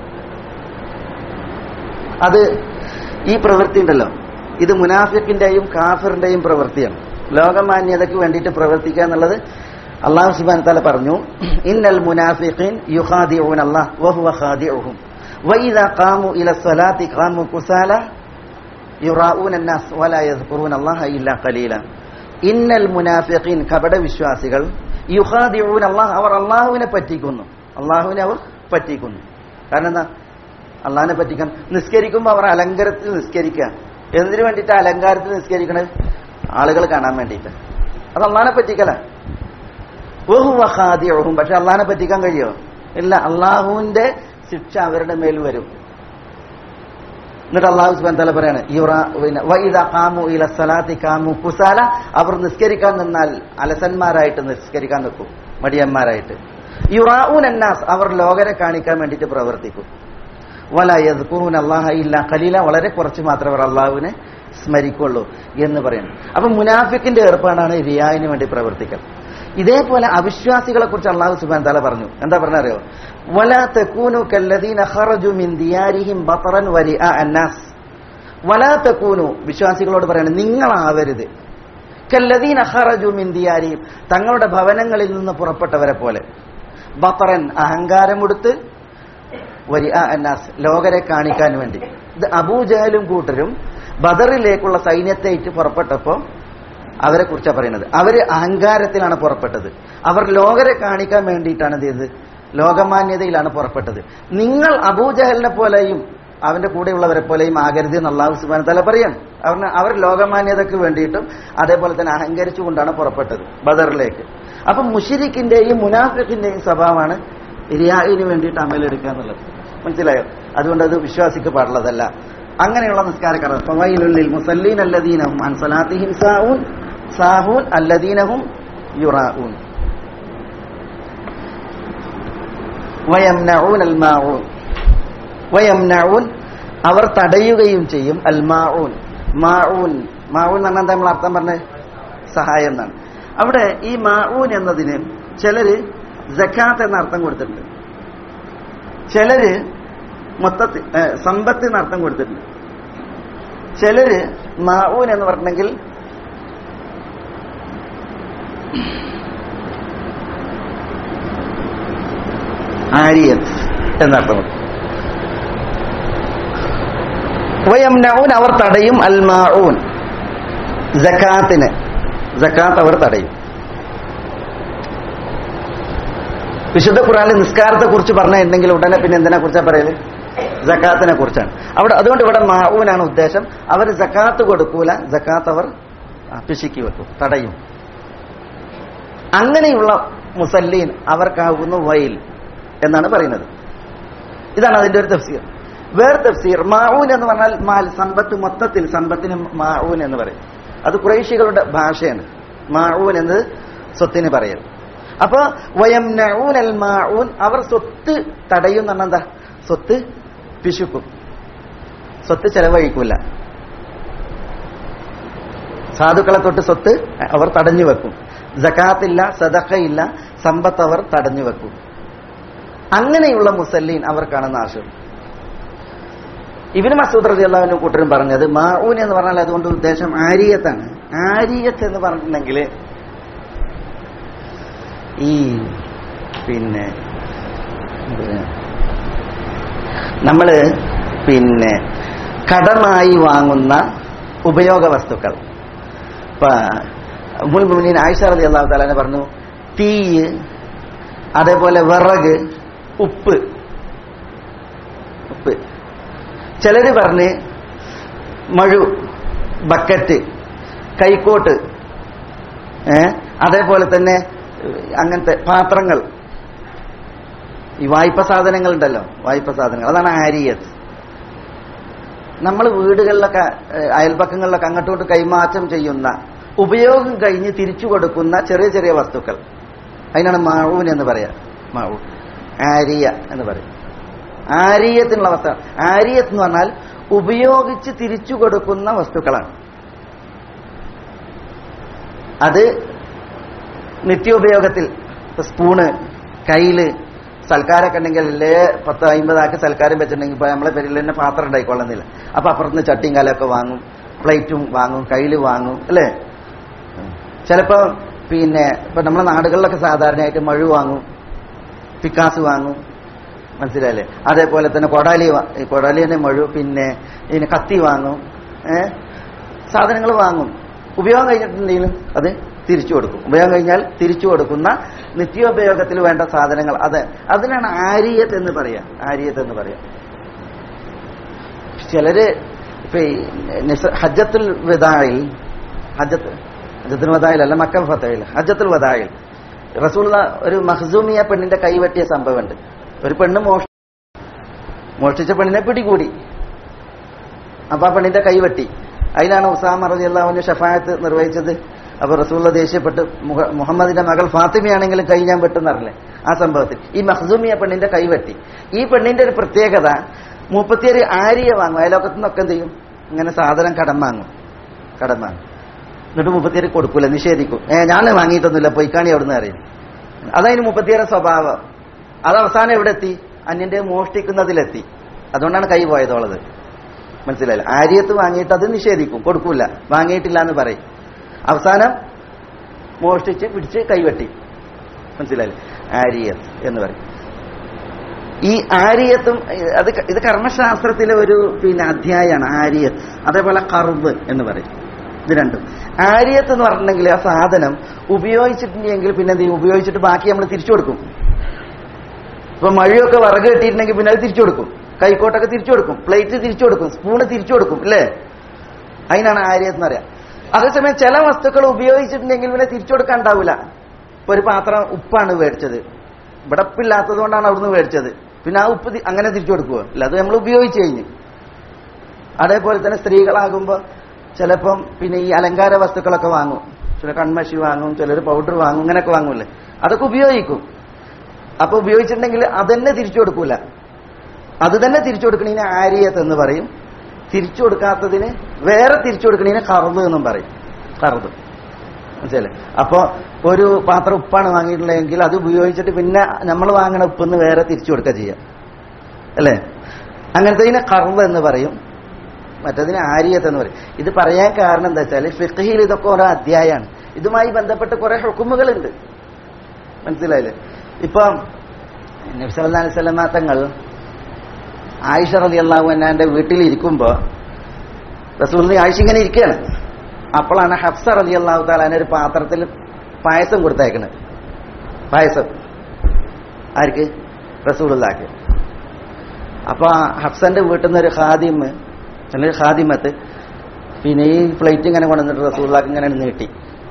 S2: അത് ഈ പ്രവൃത്തി ഉണ്ടല്ലോ ഇത് മുനാഫിക്കിന്റെയും കാഫിറിന്റെയും പ്രവൃത്തിയാണ് ലോകമാന്യതയ്ക്ക് വേണ്ടിയിട്ട് പ്രവർത്തിക്കുക എന്നുള്ളത് അള്ളാഹു സുബാൻ തല പറഞ്ഞു ഇന്നൽ മുനാഫിഖീൻ യുഖാദിഊൻ അല്ലാഹ് വഹുവ ഖാദിഉഹും വഇദാ ഖാമു ഇല സ്വലാത്തി ഖാമു കുസാല യുറാഊന الناس വലാ യദ്കുറൂന അല്ലാഹ ഇല്ലാ ഖലീല ഇന്നൽ മുനാഫിഖീൻ കപട വിശ്വാസികൾ യുഖാദിഊൻ അല്ലാഹ് അവർ അള്ളാഹുവിനെ പറ്റിക്കുന്നു അള്ളാഹുവിനെ അവർ പറ്റിക്കുന്നു കാരണം എന്താ അള്ളാഹിനെ പറ്റിക്കാൻ നിസ്കരിക്കുമ്പോൾ അവർ അലങ്കാരത്തിൽ നിസ്കരിക്കുക എന്തിനു വേണ്ടിയിട്ട് അലങ്കാരത്തിൽ നിസ്കരിക്കണത് ആളുകൾ കാണാൻ വേണ്ടിയിട്ട് അത് അള്ളാഹിനെ പറ്റിക്കല ഓഹുവഹാദിയോഹും പക്ഷെ അള്ളാഹിനെ പറ്റിക്കാൻ കഴിയോ ഇല്ല അള്ളാഹുവിന്റെ ശിക്ഷ അവരുടെ മേൽ വരും എന്നിട്ട് അള്ളാഹു സുബാൻ തല പറയാണ് യുറ പിന്നെ വൈദ കാമു ഇല സലാത്തി കാമു കുസാല അവർ നിസ്കരിക്കാൻ നിന്നാൽ അലസന്മാരായിട്ട് നിസ്കരിക്കാൻ നിൽക്കും മടിയന്മാരായിട്ട് യുറാഊൻ അന്നാസ് അവർ ലോകരെ കാണിക്കാൻ വേണ്ടിയിട്ട് പ്രവർത്തിക്കും വല യദ്കുറൂൻ അള്ളാഹ ഇല്ല ഖലീല വളരെ കുറച്ച് മാത്രമേ അവർ അള്ളാഹുവിനെ സ്മരിക്കുള്ളൂ എന്ന് പറയുന്നു അപ്പൊ മുനാഫിക്കിന്റെ ഏർപ്പാടാണ് റിയായിന് വേണ്ടി പ്രവർത്തിക്കൽ ഇതേപോലെ അവിശ്വാസികളെ കുറിച്ച് അള്ളാഹു സുബാൻ താല പറഞ്ഞു എന്താ പറഞ്ഞറിയോ വലാ തക്കൂനു കല്ലദീന ഖറജു മിൻ ദിയാരിഹിം ബത്തറൻ വരിഅ അന്നാസ് വലാ തക്കൂനു വിശ്വാസികളോട് പറയണം നിങ്ങളാവരുത് കല്ലദീന ഖറജു മിൻ ദിയാരിഹിം തങ്ങളുടെ ഭവനങ്ങളിൽ നിന്ന് പുറപ്പെട്ടവരെ പോലെ ബത്തറൻ അഹങ്കാരമെടുത്ത് വരി അന്നാസ് ലോകരെ കാണിക്കാൻ വേണ്ടി ഇത് അബൂജഹലും കൂട്ടരും ബദറിലേക്കുള്ള സൈന്യത്തേറ്റ് പുറപ്പെട്ടപ്പോ അവരെ കുറിച്ചാണ് പറയുന്നത് അവര് അഹങ്കാരത്തിലാണ് പുറപ്പെട്ടത് അവർ ലോകരെ കാണിക്കാൻ വേണ്ടിയിട്ടാണ് എന്ത് ചെയ്തത് ലോകമാന്യതയിലാണ് പുറപ്പെട്ടത് നിങ്ങൾ അബൂജഹലിനെ പോലെയും അവന്റെ കൂടെയുള്ളവരെ പോലെയും ആകരുത് എന്ന് അള്ളാഹു സുബാൻ തല പറയാണ് അവർ അവർ ലോകമാന്യതയ്ക്ക് വേണ്ടിയിട്ടും അതേപോലെ തന്നെ അഹങ്കരിച്ചുകൊണ്ടാണ് പുറപ്പെട്ടത് ബദറിലേക്ക് അപ്പൊ മുഷിരിക്കിന്റെയും മുനാഫിക്കിന്റെയും സ്വഭാവമാണ് റിയായിന് വേണ്ടിയിട്ട് അമലെടുക്കുക എന്നുള്ളത് മനസ്സിലായോ അതുകൊണ്ട് അത് വിശ്വാസിക്ക് പാടുള്ളതല്ല അങ്ങനെയുള്ള നിസ്കാരക്കാർ ഫവൈലുല്ലിൽ മുസല്ലീൻ അല്ലദീനഹും അൻ സലാത്തിഹിം സാഊൻ സാഹൂൻ അല്ലദീനഹും യുറാഊൻ വയംനഊൻ അൽ മാഊൻ വയംനഊൻ അവർ തടയുകയും ചെയ്യും അൽ മാഊൻ മാഊൻ മാഊൻ എന്ന് പറഞ്ഞാൽ നമ്മൾ അർത്ഥം പറഞ്ഞ സഹായം എന്നാണ് അവിടെ ഈ മാഊൻ എന്നതിന് ചിലര് ജക്കാത്ത് എന്ന അർത്ഥം കൊടുത്തിട്ടുണ്ട് ചിലര് മൊത്തത്തിൽ ഏ, സമ്പത്ത് എന്ന അർത്ഥം കൊടുത്തിട്ടുണ്ട് ചിലര് മാഊൻ എന്ന് പറഞ്ഞെങ്കിൽ ആരിയത്ത് എന്നർത്ഥം കൊടുത്തു വയംനഊൻ അവർ തടയും അൽ മാഊൻ ജക്കാത്തിന് ജക്കാത്ത് അവർ തടയും വിശുദ്ധ ഖുറാനിൽ നിസ്കാരത്തെ കുറിച്ച് പറഞ്ഞിട്ടുണ്ടെങ്കിൽ ഉടനെ പിന്നെ എന്തിനെ കുറിച്ചാണ് പറയല് ജക്കാത്തിനെ കുറിച്ചാണ് അവിടെ അതുകൊണ്ട് ഇവിടെ മാവൂനാണ് ഉദ്ദേശം അവർ ജക്കാത്ത് കൊടുക്കൂല ജക്കാത്ത് അവർ ആ, പിശുക്കി വെക്കും തടയും അങ്ങനെയുള്ള മുസല്ലീൻ അവർക്കാകുന്നു വൈൽ എന്നാണ് പറയുന്നത് ഇതാണ് അതിന്റെ ഒരു തഫ്സീർ വേറെ തഫ്സീർ മാഊൻ എന്ന് പറഞ്ഞാൽ മാൽ സമ്പത്ത് മൊത്തത്തിൽ സമ്പത്തിന് മാഊൻ എന്ന് പറയും അത് കുറേശികളുടെ ഭാഷയാണ് മാഊൻ എന്ന് സ്വത്തിന് പറയൽ അപ്പൊ വയം അൽ മാഊൻ അവർ സ്വത്ത് തടയും എന്ന് പറഞ്ഞാൽ എന്താ സ്വത്ത് പിശുക്കും സ്വത്ത് ചെലവഴിക്കൂല സാധുക്കളെ തൊട്ട് സ്വത്ത് അവർ തടഞ്ഞു വെക്കും ജക്കാത്തില്ല സദഖയില്ല സമ്പത്ത് അവർ തടഞ്ഞു വെക്കും അങ്ങനെയുള്ള മുസല്ലീൻ അവർക്കാണ് നാശം ഇവന് മസൂദ് റതി അള്ളാഹുവിന്റെ കൂട്ടരും പറഞ്ഞത് മാഊൻ എന്ന് പറഞ്ഞാൽ അതുകൊണ്ട് ഉദ്ദേശം ആരിയത്താണ് ആരിയത്ത് എന്ന് പറഞ്ഞിട്ടുണ്ടെങ്കിൽ ഈ പിന്നെ നമ്മള് പിന്നെ കടമായി വാങ്ങുന്ന ഉപയോഗ വസ്തുക്കൾ ഇപ്പൊ മുൻമുന്നിൻ ആയിഷ റതി അള്ളാഹു താലാനെ പറഞ്ഞു തീയ് അതേപോലെ വിറക് ഉപ്പ് ഉപ്പ് ചിലര് പറഞ്ഞ് മഴു ബക്കറ്റ് കൈക്കോട്ട് ഏ അതേപോലെ തന്നെ അങ്ങനത്തെ പാത്രങ്ങൾ ഈ വായ്പ സാധനങ്ങൾ ഉണ്ടല്ലോ വായ്പ സാധനങ്ങൾ അതാണ് ആരിയത്ത് നമ്മൾ വീടുകളിലൊക്കെ ഏഹ്, അയൽപക്കങ്ങളിലൊക്കെ അങ്ങോട്ടും ഇങ്ങോട്ടും കൈമാറ്റം ചെയ്യുന്ന ഉപയോഗം കഴിഞ്ഞ് തിരിച്ചു കൊടുക്കുന്ന ചെറിയ ചെറിയ വസ്തുക്കൾ അതിനാണ് മാവൂൻ എന്ന് പറയാ മാവൂൻ ആരിയ എന്ന് പറയും ആരിയത്തിനുള്ള അവസ്ഥ ആരിയത്ത് എന്ന് പറഞ്ഞാൽ ഉപയോഗിച്ച് തിരിച്ചു കൊടുക്കുന്ന വസ്തുക്കളാണ് അത് നിത്യോപയോഗത്തിൽ ഇപ്പൊ സ്പൂണ് കയ്യില് സൽക്കാരൊക്കെ ഉണ്ടെങ്കിൽ അല്ലേ പത്ത് അമ്പതാക്കി സൽക്കാരം വെച്ചിട്ടുണ്ടെങ്കിൽ ഇപ്പൊ നമ്മളെ പേരിൽ തന്നെ പാത്രം ഉണ്ടായിക്കൊള്ളുന്നില്ല അപ്പൊ അപ്പുറത്തുനിന്ന് ചട്ടിയും കാലൊക്കെ വാങ്ങും പ്ലേറ്റും വാങ്ങും കയ്യില് വാങ്ങും അല്ലേ ചിലപ്പോ പിന്നെ ഇപ്പൊ നമ്മളെ നാടുകളിലൊക്കെ സാധാരണയായിട്ട് മഴു വാങ്ങും പിക്കാസ് വാങ്ങും മനസ്സിലായില്ലേ അതേപോലെ തന്നെ കൊടാലി വാ- ഈ കൊടാലി തന്നെ മഴു പിന്നെ ഇതിന് കത്തി വാങ്ങും ഏ സാധനങ്ങൾ വാങ്ങും ഉപയോഗം കഴിഞ്ഞിട്ടുണ്ടെങ്കിലും അത് തിരിച്ചു കൊടുക്കും ഉപയോഗം കഴിഞ്ഞാൽ തിരിച്ചു കൊടുക്കുന്ന നിത്യോപയോഗത്തിൽ വേണ്ട സാധനങ്ങൾ അത് അതിനാണ് ആരിയത്ത് എന്ന് പറയാ ആരിയത്ത് എന്ന് പറയാം ചിലര് ഇപ്പൊ ഈ നിസ- ഹജ്ജത്തുൽ വദായിൽ ഹജ്ജത്ത് ഹജ്ജത്തുൽ വദായിലല്ല മക്ക ഫത്തയിൽ ഹജ്ജത്തുൽ വദായിൽ റസൂള്ള ഒരു മഹ്സൂമിയ പെണ്ണിന്റെ കൈവെട്ടിയ സംഭവമുണ്ട് ഒരു പെണ്ണ് മോഷ മോഷ്ടിച്ച പെണ്ണിനെ പിടികൂടി അപ്പൊ ആ പെണ്ണിന്റെ കൈവെട്ടി അതിനാണ് ഉസാമ റളിയല്ലാഹുവിന് ഷഫായത്ത് നിർവഹിച്ചത് അപ്പൊ റസൂള്ള ദേഷ്യപ്പെട്ട് മുഹ- മുഹമ്മദിന്റെ മകൾ ഫാത്തിമയാണെങ്കിലും കൈ ഞാൻ വെട്ടുന്നറില്ലേ ആ സംഭവത്തിൽ ഈ മഹ്സൂമിയ പെണ്ണിന്റെ കൈവെട്ടി ഈ പെണ്ണിന്റെ ഒരു പ്രത്യേകത മുപ്പത്തിയൊരു ആരിയ വാങ്ങും അയലോക്കത്തു നിന്നൊക്കെ എന്ത് ചെയ്യും ഇങ്ങനെ സാധനം കടം വാങ്ങും കടം വാങ്ങും എന്നിട്ട് മുപ്പത്തിയേര് കൊടുക്കൂല നിഷേധിക്കും ഏ ഞാൻ വാങ്ങിയിട്ടൊന്നുമില്ല പൊയ്ക്കാണി അവിടുന്ന് അറിയും അതതിന് മുപ്പത്തിയേറെ സ്വഭാവം അത് അവസാനം എവിടെ എത്തി അന്യന്റെ മോഷ്ടിക്കുന്നതിലെത്തി അതുകൊണ്ടാണ് കൈ പോയതോളത് മനസ്സിലായില്ല ആര്യത്ത് വാങ്ങിയിട്ട് അത് നിഷേധിക്കും കൊടുക്കൂല വാങ്ങിയിട്ടില്ല എന്ന് പറയും അവസാനം മോഷ്ടിച്ച് പിടിച്ച് കൈവെട്ടി മനസ്സിലായില്ലേ ആര്യത്ത് എന്ന് പറയും ഈ ആര്യത്തും അത് ക- ഇത് കർമ്മശാസ്ത്രത്തിലെ ഒരു പിന്നെ അധ്യായമാണ് ആര്യത്ത് അതേപോലെ കർവ് എന്ന് പറയും ഇത് രണ്ടും ആര്യത്ത് എന്ന് പറഞ്ഞിട്ടുണ്ടെങ്കിൽ ആ സാധനം ഉപയോഗിച്ചിട്ടുണ്ടെങ്കിൽ പിന്നെ എന്ത് ചെയ്യും ഉപയോഗിച്ചിട്ട് ബാക്കി നമ്മൾ തിരിച്ചു കൊടുക്കും ഇപ്പൊ മഴയൊക്കെ വിറക് കെട്ടിയിട്ടുണ്ടെങ്കിൽ പിന്നെ അത് തിരിച്ചു കൊടുക്കും കൈക്കോട്ടൊക്കെ തിരിച്ചു കൊടുക്കും പ്ലേറ്റ് തിരിച്ചു കൊടുക്കും സ്പൂണ് തിരിച്ചു കൊടുക്കും അല്ലേ അതിനാണ് ആര്യത്ത് എന്ന് പറയാം അതേസമയം ചില വസ്തുക്കൾ ഉപയോഗിച്ചിട്ടുണ്ടെങ്കിൽ പിന്നെ തിരിച്ചു കൊടുക്കാൻ ഉണ്ടാവില്ല ഇപ്പൊ ഒരു പാത്രം ഉപ്പാണ് മേടിച്ചത് ഇവിടെ ഉപ്പില്ലാത്തത് കൊണ്ടാണ് അവിടുന്ന് മേടിച്ചത് പിന്നെ ആ ഉപ്പ് തി- അങ്ങനെ തിരിച്ചു കൊടുക്കുവോ ഇല്ല അത് നമ്മൾ ഉപയോഗിച്ച് കഴിഞ്ഞ് അതേപോലെ തന്നെ സ്ത്രീകളാകുമ്പോൾ ചിലപ്പം പിന്നെ ഈ അലങ്കാര വസ്തുക്കളൊക്കെ വാങ്ങും ചില കൺമഷി വാങ്ങും ചിലർ പൗഡർ വാങ്ങും ഇങ്ങനെയൊക്കെ വാങ്ങൂല്ലേ അതൊക്കെ ഉപയോഗിക്കും അപ്പൊ ഉപയോഗിച്ചിട്ടുണ്ടെങ്കിൽ അതന്നെ തിരിച്ചു കൊടുക്കൂല അത് തന്നെ തിരിച്ചു കൊടുക്കണതിന് ആരിയത്ത് എന്ന് പറയും തിരിച്ചു കൊടുക്കാത്തതിന് വേറെ തിരിച്ചു കൊടുക്കണതിന് കറുത് എന്നും പറയും കറുത് മനസ്സിലെ അപ്പൊ ഒരു പാത്രം ഉപ്പാണ് വാങ്ങിയിട്ടുള്ളതെങ്കിൽ അത് ഉപയോഗിച്ചിട്ട് പിന്നെ നമ്മൾ വാങ്ങണ ഉപ്പെന്ന് വേറെ തിരിച്ചു കൊടുക്കുക ചെയ്യാം അല്ലേ അങ്ങനത്തതിനെ കറുവ് എന്ന് പറയും മറ്റതിന് ആരിയത്ത് എന്ന് പറയും ഇത് പറയാൻ കാരണം എന്താ വെച്ചാൽ ഫിഖഹിൽ ഇതൊക്കെ ഓരോ അധ്യായമാണ് ഇതുമായി ബന്ധപ്പെട്ട് കുറെ ഹുക്കുമുകളുണ്ട് മനസ്സിലായില്ലേ ഇപ്പൊ നബ്സല്ലാ അലൈഹി സ്വലമാ തങ്ങൾ ആയിഷ റലി അള്ളാഹു എന്നാന്റെ വീട്ടിലിരിക്കുമ്പോ റസൂലിന് ആയിഷ ഇങ്ങനെ ഇരിക്കുകയാണ് അപ്പോഴാണ് ഹഫ്സ റലി അള്ളാഹു താലാന ഒരു പാത്രത്തിൽ പായസം കൊടുത്തയക്കണത് പായസം ആർക്ക് റസൂലുള്ളാക്ക് അപ്പൊ ആ ഹഫ്സന്റെ വീട്ടിൽ നിന്ന് ഒരു ഖാദിമ് അല്ലെങ്കിൽ ഖാദിമത്ത് പിന്നെ ഈ പ്ലേറ്റ് ഇങ്ങനെ കൊണ്ടുവന്നിട്ട് റസൂലുള്ളാക്ക് ഇങ്ങനെ നീട്ടി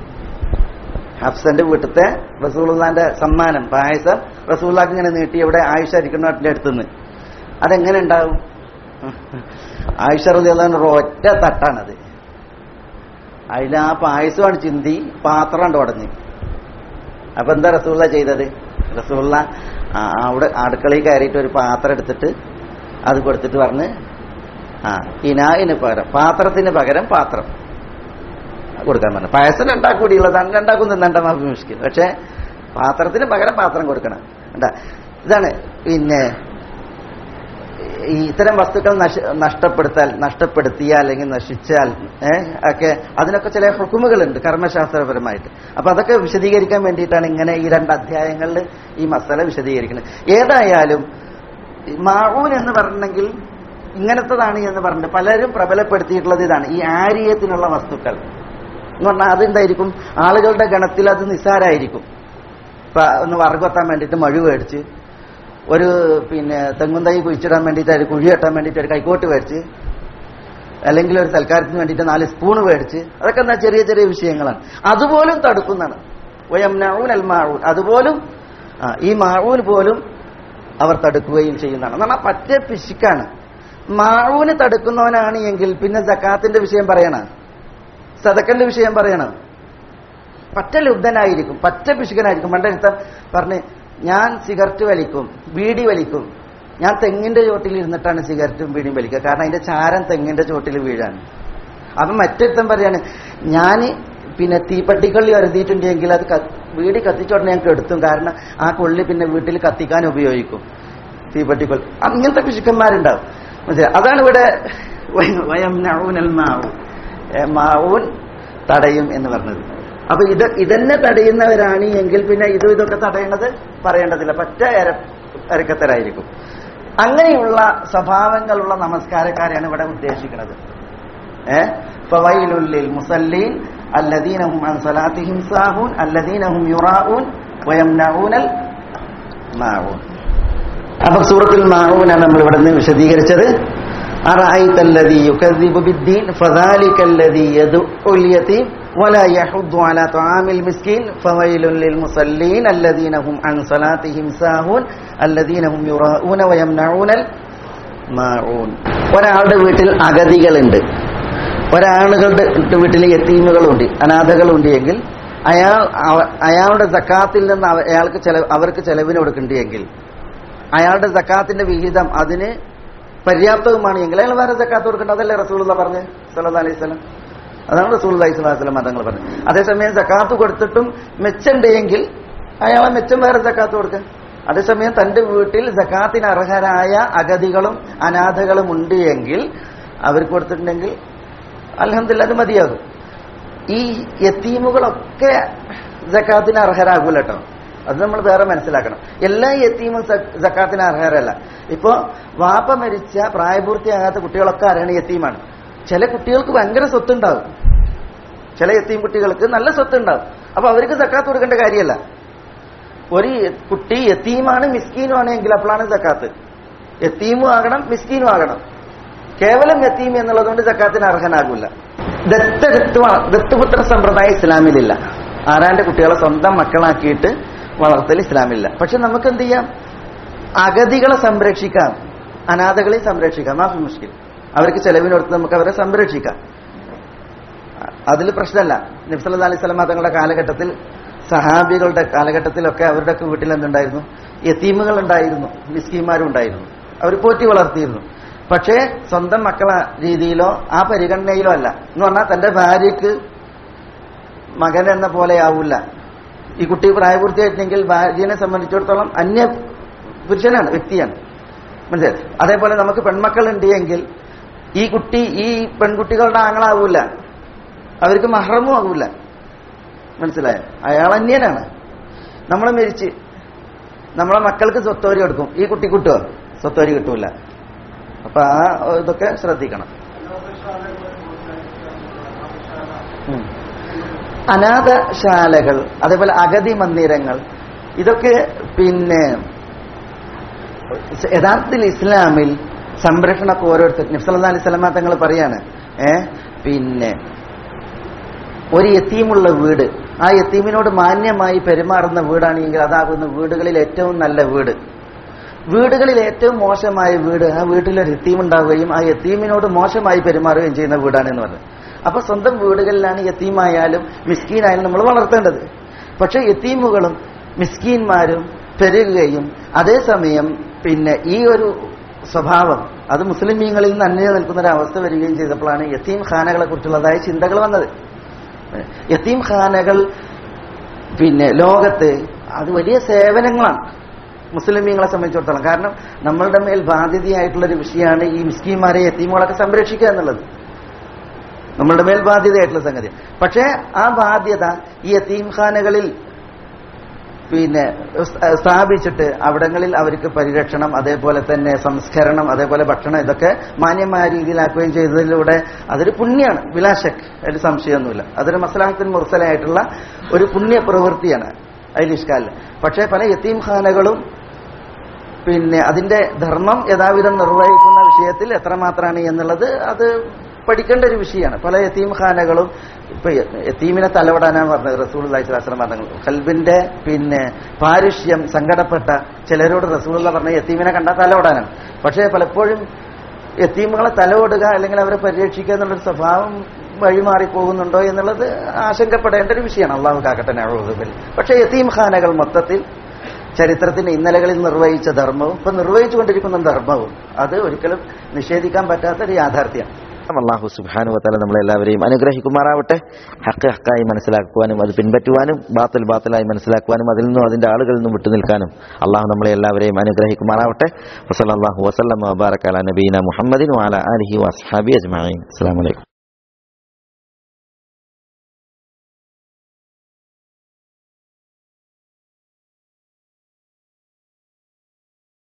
S2: ഹഫ്സന്റെ വീട്ടിലത്തെ റസൂലുള്ളാന്റെ സമ്മാനം പായസം റസൂലുള്ളാക്ക് ഇങ്ങനെ നീട്ടി ഇവിടെ ആയിഷ ഇരിക്കുന്നതിന്റെ അടുത്തുനിന്ന് അതെങ്ങനെ ഉണ്ടാവും ആയിഷറിയുള്ള ഒറ്റ തട്ടാണത് അതിൽ ആ പായസമാണ് ചിന്തി പാത്രം ഉടഞ്ഞ് അപ്പൊ എന്താ റസൂള്ള ചെയ്തത് റസൂള്ള ആ, അവിടെ അടുക്കളയിൽ കയറിയിട്ട് ഒരു പാത്രം എടുത്തിട്ട് അത് കൊടുത്തിട്ട് പറഞ്ഞ് ആ ഇനായിന് പകരം പാത്രത്തിന് പകരം പാത്രം കൊടുക്കാൻ പറഞ്ഞു പായസം രണ്ടാക്കും കൂടിയുള്ളതാണ് രണ്ടാക്കും തിന്നണ്ട മാഫി മുഷ്കിൽ പക്ഷെ പാത്രത്തിന് പകരം പാത്രം കൊടുക്കണം എന്താ ഇതാണ് പിന്നെ ഈ ഇത്തരം വസ്തുക്കൾ നശ നഷ്ടപ്പെടുത്താൽ നഷ്ടപ്പെടുത്തിയാൽ അല്ലെങ്കിൽ നശിച്ചാൽ ഏഹ് ഒക്കെ അതിനൊക്കെ ചില ഹുക്കുമുകളുണ്ട് കർമ്മശാസ്ത്രപരമായിട്ട് അപ്പൊ അതൊക്കെ വിശദീകരിക്കാൻ വേണ്ടിയിട്ടാണ് ഇങ്ങനെ ഈ രണ്ട് അധ്യായങ്ങളിൽ ഈ മസല വിശദീകരിക്കുന്നത് ഏതായാലും മാവൂൻ എന്ന് പറഞ്ഞെങ്കിൽ ഇങ്ങനത്തതാണ് എന്ന് പറഞ്ഞിട്ട് പലരും പ്രബലപ്പെടുത്തിയിട്ടുള്ളത് ഇതാണ് ഈ ആര്യത്തിനുള്ള വസ്തുക്കൾ എന്ന് പറഞ്ഞാൽ അതെന്തായിരിക്കും ആളുകളുടെ ഗണത്തിൽ അത് നിസ്സാരായിരിക്കും ഇപ്പൊ ഒന്ന് വറകൊത്താൻ വേണ്ടിയിട്ട് മഴു മേടിച്ച് ഒരു പിന്നെ തെങ്ങും തൈ കുഴിച്ചിടാൻ വേണ്ടിയിട്ട് ഒരു കുഴി കെട്ടാൻ വേണ്ടിയിട്ട് ഒരു കൈക്കോട്ട് മേടിച്ച് അല്ലെങ്കിൽ ഒരു സൽക്കാരത്തിന് വേണ്ടിയിട്ട് നാല് സ്പൂണ് മേടിച്ച് അതൊക്കെ എന്താ ചെറിയ ചെറിയ വിഷയങ്ങളാണ് അതുപോലും തടുക്കുന്നതാണ് വയംനഊൻ അൽ മാഊൻ അതുപോലും ആ, ഈ മാഊൻ പോലും അവർ തടുക്കുകയും ചെയ്യുന്നതാണ് എന്ന് പറഞ്ഞാൽ പറ്റ പിശുക്കാണ് മാഊന് തടുക്കുന്നവനാണ് എങ്കിൽ പിന്നെ ജക്കാത്തിന്റെ വിഷയം പറയണം സദക്കന്റെ വിഷയം പറയണം പറ്റ ലുബ്ധനായിരിക്കും പറ്റ പിശുക്കനായിരിക്കും പണ്ടെടുത്ത പറഞ്ഞ് ഞാൻ സിഗരറ്റ് വലിക്കും ബീഡി വലിക്കും ഞാൻ തെങ്ങിന്റെ ചോട്ടിൽ ഇരുന്നിട്ടാണ് സിഗരറ്റും ബീഡിയും വലിക്കുക കാരണം അതിന്റെ ചാരം തെങ്ങിന്റെ ചോട്ടിൽ വീഴാണ് അപ്പൊ മറ്റൊരുത്തൻ പറയാണ് ഞാൻ പിന്നെ തീപ്പട്ടിക്കൊള്ളി വരുത്തിയിട്ടുണ്ടെങ്കിൽ അത് ക- വീടി കത്തിച്ചോടനെ ഞാൻ കെടുത്തും കാരണം ആ കൊള്ളി പിന്നെ വീട്ടിൽ കത്തിക്കാൻ ഉപയോഗിക്കും തീപ്പട്ടിക്കൊള്ളി അങ്ങനത്തെ പിശുക്കന്മാരുണ്ടാവും മനസ്സിലായി അതാണ് ഇവിടെ വയ- വയംനഊനൽ മാവൂൻ ഏ, മാവൂൻ തടയും എന്ന് പറഞ്ഞത് അപ്പൊ ഇത് ഇതന്നെ തടയുന്നവരാണ് എങ്കിൽ പിന്നെ ഇതും ഇതൊക്കെ തടയേണ്ടത് പറയേണ്ടതില്ല പറ്റ എര എരക്കത്തരായിരിക്കും അങ്ങനെയുള്ള സ്വഭാവങ്ങളുള്ള നമസ്കാരക്കാരെയാണ് ഇവിടെ ഉദ്ദേശിക്കുന്നത് ഏഹ് ഫവൈലുല്ലിൽ മുസല്ലീൻ അല്ലദീനഹും അൻ സലാത്തിഹിം സാഹൂൻ അല്ലദീനഹും യുറാഊൻ വയംനഊനൽ മാഊൻ അപ്പൊ സൂറത്തുൽ മാഊനാണ് നമ്മൾ ഇവിടെ നിന്ന് വിശദീകരിച്ചത് أرأيت الذي يكذب بالدين فذلك الذي يدعو اليتيم ولا يحض على طعام المسكين فويل للمصلين الذين هم عن صلاتهم ساهون الذين هم يراءون ويمنعون الماعون ഒരാളുടെ വീട്ടിൽ അഗതികളുണ്ട് ഒരാളുകളുടെ വീട്ടിൽ യത്തീമുകളുണ്ട് അനാഥകളുണ്ട് എങ്കിൽ അയാൾ അവ- അയാളുടെ സക്കാത്തിൽ നിന്ന് അവ- അയാൾക്ക് ചെലവ് അവർക്ക് ചെലവിന് കൊടുക്കേണ്ടിയെങ്കിൽ അയാളുടെ സക്കാത്തിന്റെ വിഹിതം അതിന് പര്യാപ്തവുമാണ് എങ്കിൽ അയാൾ വേറെ സക്കാത്ത് കൊടുക്കേണ്ട അതല്ലേ റസൂലുള്ള പറഞ്ഞ് സല്ലല്ലാഹു അലൈഹി വസല്ലം അതാണ് റസൂൽ അലൈഹി സ്വലാസ്ലം മതങ്ങൾ പറഞ്ഞത് അതേസമയം സക്കാത്ത് കൊടുത്തിട്ടും മെച്ചുണ്ട് എങ്കിൽ അയാളെ മെച്ചം വേറെ സക്കാത്ത് കൊടുക്കുക അതേസമയം തന്റെ വീട്ടിൽ സക്കാത്തിന് അർഹരായ അഗതികളും അനാഥകളും ഉണ്ട് എങ്കിൽ അവർക്ക് കൊടുത്തിട്ടുണ്ടെങ്കിൽ അലഹമില്ല അത് മതിയാകും ഈ യത്തീമുകളൊക്കെ ജക്കാത്തിന് അർഹരാകൂല കേട്ടോ അത് നമ്മൾ വേറെ മനസ്സിലാക്കണം എല്ലാ യത്തീമും സ- സക്കാത്തിന് അർഹരല്ല ഇപ്പോ വാപ്പ മരിച്ച പ്രായപൂർത്തിയാകാത്ത കുട്ടികളൊക്കെ ആരാണ് യത്തീമാണ് ചില കുട്ടികൾക്ക് ഭയങ്കര സ്വത്തുണ്ടാവും ചില യത്തീം കുട്ടികൾക്ക് നല്ല സ്വത്തുണ്ടാവും അപ്പൊ അവർക്ക് സക്കാത്ത് കൊടുക്കേണ്ട കാര്യമല്ല ഒരു യ- കുട്ടി യത്തീമാണ് മിസ്കീനും ആണെങ്കിൽ അപ്പോഴാണ് സക്കാത്ത് യത്തീമും ആകണം മിസ്കീനും ആകണം കേവലം യത്തീം എന്നുള്ളതുകൊണ്ട് സക്കാത്തിന് അർഹനാകില്ല ദത്തെടുത്ത് വള- ദത്തുപുത്ര സമ്പ്രദായം ഇസ്ലാമിലില്ല ആരാന്റെ കുട്ടികളെ സ്വന്തം മക്കളാക്കിയിട്ട് വളർത്തൽ ഇസ്ലാമില്ല പക്ഷെ നമുക്ക് എന്ത് ചെയ്യാം അഗതികളെ സംരക്ഷിക്കാം അനാഥകളെ സംരക്ഷിക്കാം മാഫി മുഷ്കിൽ അവർക്ക് ചെലവിനൊടുത്ത് നമുക്ക് അവരെ സംരക്ഷിക്കാം അതിൽ പ്രശ്നമല്ല നബ്സല്ലാ അലൈഹി സ്വലമ തങ്ങളുടെ കാലഘട്ടത്തിൽ സഹാബികളുടെ കാലഘട്ടത്തിലൊക്കെ അവരുടെയൊക്കെ വീട്ടിൽ എന്തുണ്ടായിരുന്നു യത്തീമുകൾ ഉണ്ടായിരുന്നു മിസ്കീമാരും ഉണ്ടായിരുന്നു അവർ പോറ്റി വളർത്തിയിരുന്നു പക്ഷേ സ്വന്തം മക്കളെ രീതിയിലോ ആ പരിഗണനയിലോ അല്ല എന്ന് പറഞ്ഞാൽ തന്റെ ഭാര്യയ്ക്ക് മകൻ എന്ന പോലെ ആവില്ല ഈ കുട്ടി പ്രായപൂർത്തിയായിട്ടുണ്ടെങ്കിൽ ഭാര്യനെ സംബന്ധിച്ചിടത്തോളം അന്യ പുരുഷനാണ് വ്യക്തിയാണ് മനസ്സിലായി അതേപോലെ നമുക്ക് പെൺമക്കൾ ഉണ്ട് എങ്കിൽ ഈ കുട്ടി ഈ പെൺകുട്ടികളുടെ ആങ്ങളാവൂല അവർക്ക് മഹ്റമും ആകൂല മനസ്സിലായോ അയാൾ അന്യനാണ് നമ്മൾ മരിച്ച് നമ്മളെ മക്കൾക്ക് സ്വത്തോരി കൊടുക്കും ഈ കുട്ടി കിട്ടുമോ സ്വത്തോരി കിട്ടൂല അപ്പൊ ആ ഇതൊക്കെ ശ്രദ്ധിക്കണം ഉം. അനാഥശാലകൾ അതേപോലെ അഗതി മന്ദിരങ്ങൾ ഇതൊക്കെ പിന്നെ യഥാർത്ഥത്തിൽ ഇസ്ലാമിൽ സംരക്ഷണമൊക്കെ ഓരോരുത്തർ നബ്സല്ലാ അലൈഹി സ്വലമ തങ്ങൾ പറയാണ് ഏ പിന്നെ ഒരു യത്തീമുള്ള വീട് ആ യത്തീമിനോട് മാന്യമായി പെരുമാറുന്ന വീടാണെങ്കിൽ അതാകുന്ന വീടുകളിൽ ഏറ്റവും നല്ല വീട് വീടുകളിൽ ഏറ്റവും മോശമായ വീട് ആ വീട്ടിലൊരു യത്തീം ഉണ്ടാവുകയും ആ യത്തീമിനോട് മോശമായി പെരുമാറുകയും ചെയ്യുന്ന വീടാണ് എന്ന് പറഞ്ഞത് അപ്പൊ സ്വന്തം വീടുകളിലാണ് യത്തീമായാലും മിസ്കീനായാലും നമ്മൾ വളർത്തേണ്ടത് പക്ഷെ യത്തീമുകളും മിസ്കീന്മാരും പെരുകുകയും അതേസമയം പിന്നെ ഈ ഒരു സ്വഭാവം അത് മുസ്ലിമീങ്ങളിൽ നിന്ന് അന്യം നിൽക്കുന്ന ഒരു അവസ്ഥ വരികയും ചെയ്തപ്പോഴാണ് യത്തീം ഖാനകളെ കുറിച്ചുള്ളതായ ചിന്തകൾ വന്നത് യത്തീം ഖാനകൾ പിന്നെ ലോകത്ത് അത് വലിയ സേവനങ്ങളാണ് മുസ്ലിമീങ്ങളെ സംബന്ധിച്ചിടത്തോളം കാരണം നമ്മളുടെ മേൽ ബാധ്യതയായിട്ടുള്ള ഒരു വിഷയമാണ് ഈ മിസ്കീന്മാരെ യത്തീമുകളൊക്കെ സംരക്ഷിക്കുക എന്നുള്ളത് നമ്മളുടെ മേൽ ബാധ്യതയായിട്ടുള്ള സംഗതി പക്ഷേ ആ ബാധ്യത ഈ യത്തീംഖാനകളിൽ പിന്നെ സ്- സ്ഥാപിച്ചിട്ട് അവിടങ്ങളിൽ അവർക്ക് പരിരക്ഷണം അതേപോലെ തന്നെ സംസ്കരണം അതേപോലെ ഭക്ഷണം ഇതൊക്കെ മാന്യമായ രീതിയിലാക്കുകയും ചെയ്തതിലൂടെ അതൊരു പുണ്യാണ് വിലാശക് അതിൽ സംശയമൊന്നുമില്ല അതൊരു മസലാഹത്തിന് മുർസലായിട്ടുള്ള ഒരു പുണ്യ പ്രവൃത്തിയാണ് അതിൽ ഇഷ്കാലിൽ പക്ഷേ പല യത്തീംഖാനകളും പിന്നെ അതിന്റെ ധർമ്മം യഥാവിധം നിർവഹിക്കുന്ന വിഷയത്തിൽ എത്രമാത്രമാണ് എന്നുള്ളത് അത് പഠിക്കേണ്ട ഒരു വിഷയമാണ് പല യത്തീംഖാനകളും ഇപ്പൊ യത്തീമിനെ തലവിടാനാണ് പറഞ്ഞത് റസൂൽ അള്ളാഹിസ്ലാസ്ലം പറഞ്ഞത് കൽബിന്റെ പിന്നെ പാരുഷ്യം സങ്കടപ്പെട്ട ചിലരോട് റസൂൽ പറഞ്ഞ യത്തീമിനെ കണ്ടാൽ തലവിടാനാണ് പക്ഷേ പലപ്പോഴും യത്തീമുകളെ തലവിടുക അല്ലെങ്കിൽ അവരെ പരിരക്ഷിക്കുക എന്നുള്ളൊരു സ്വഭാവം വഴിമാറി പോകുന്നുണ്ടോ എന്നുള്ളത് ആശങ്കപ്പെടേണ്ട ഒരു വിഷയമാണ് അള്ളാഹു കാക്കട്ടെ നഴുതുബിൽ പക്ഷേ യത്തീം ഖാനകൾ മൊത്തത്തിൽ ചരിത്രത്തിന്റെ ഇന്നലകളിൽ നിർവഹിച്ച ധർമ്മവും ഇപ്പൊ നിർവഹിച്ചുകൊണ്ടിരിക്കുന്ന ധർമ്മവും അത് ഒരിക്കലും നിഷേധിക്കാൻ പറ്റാത്ത ഒരു യാഥാർത്ഥ്യമാണ്
S3: അള്ളാഹു സുബാനു വത്താല നമ്മളെല്ലാവരെയും അനുഗ്രഹിക്കുമാറാവട്ടെ ഹക്ക് ഹക്കായി മനസ്സിലാക്കുവാനും അത് പിൻപറ്റുവാനും ബാത്തിൽ ബാത്തിലായി മനസ്സിലാക്കുവാനും അതിൽ നിന്നും അതിന്റെ ആളുകളിൽ നിന്നും വിട്ടുനിൽക്കാനും അള്ളാഹു നമ്മളെ എല്ലാവരെയും അനുഗ്രഹിക്കുമാറാവട്ടെ വസല്ലാഹു വസ്ലം വബാറക്കാല നബീന മുഹമ്മദിൻ വാല അലഹി വസ്ഹാബി അജ്മാൻ അസ്സാം വലൈക്കും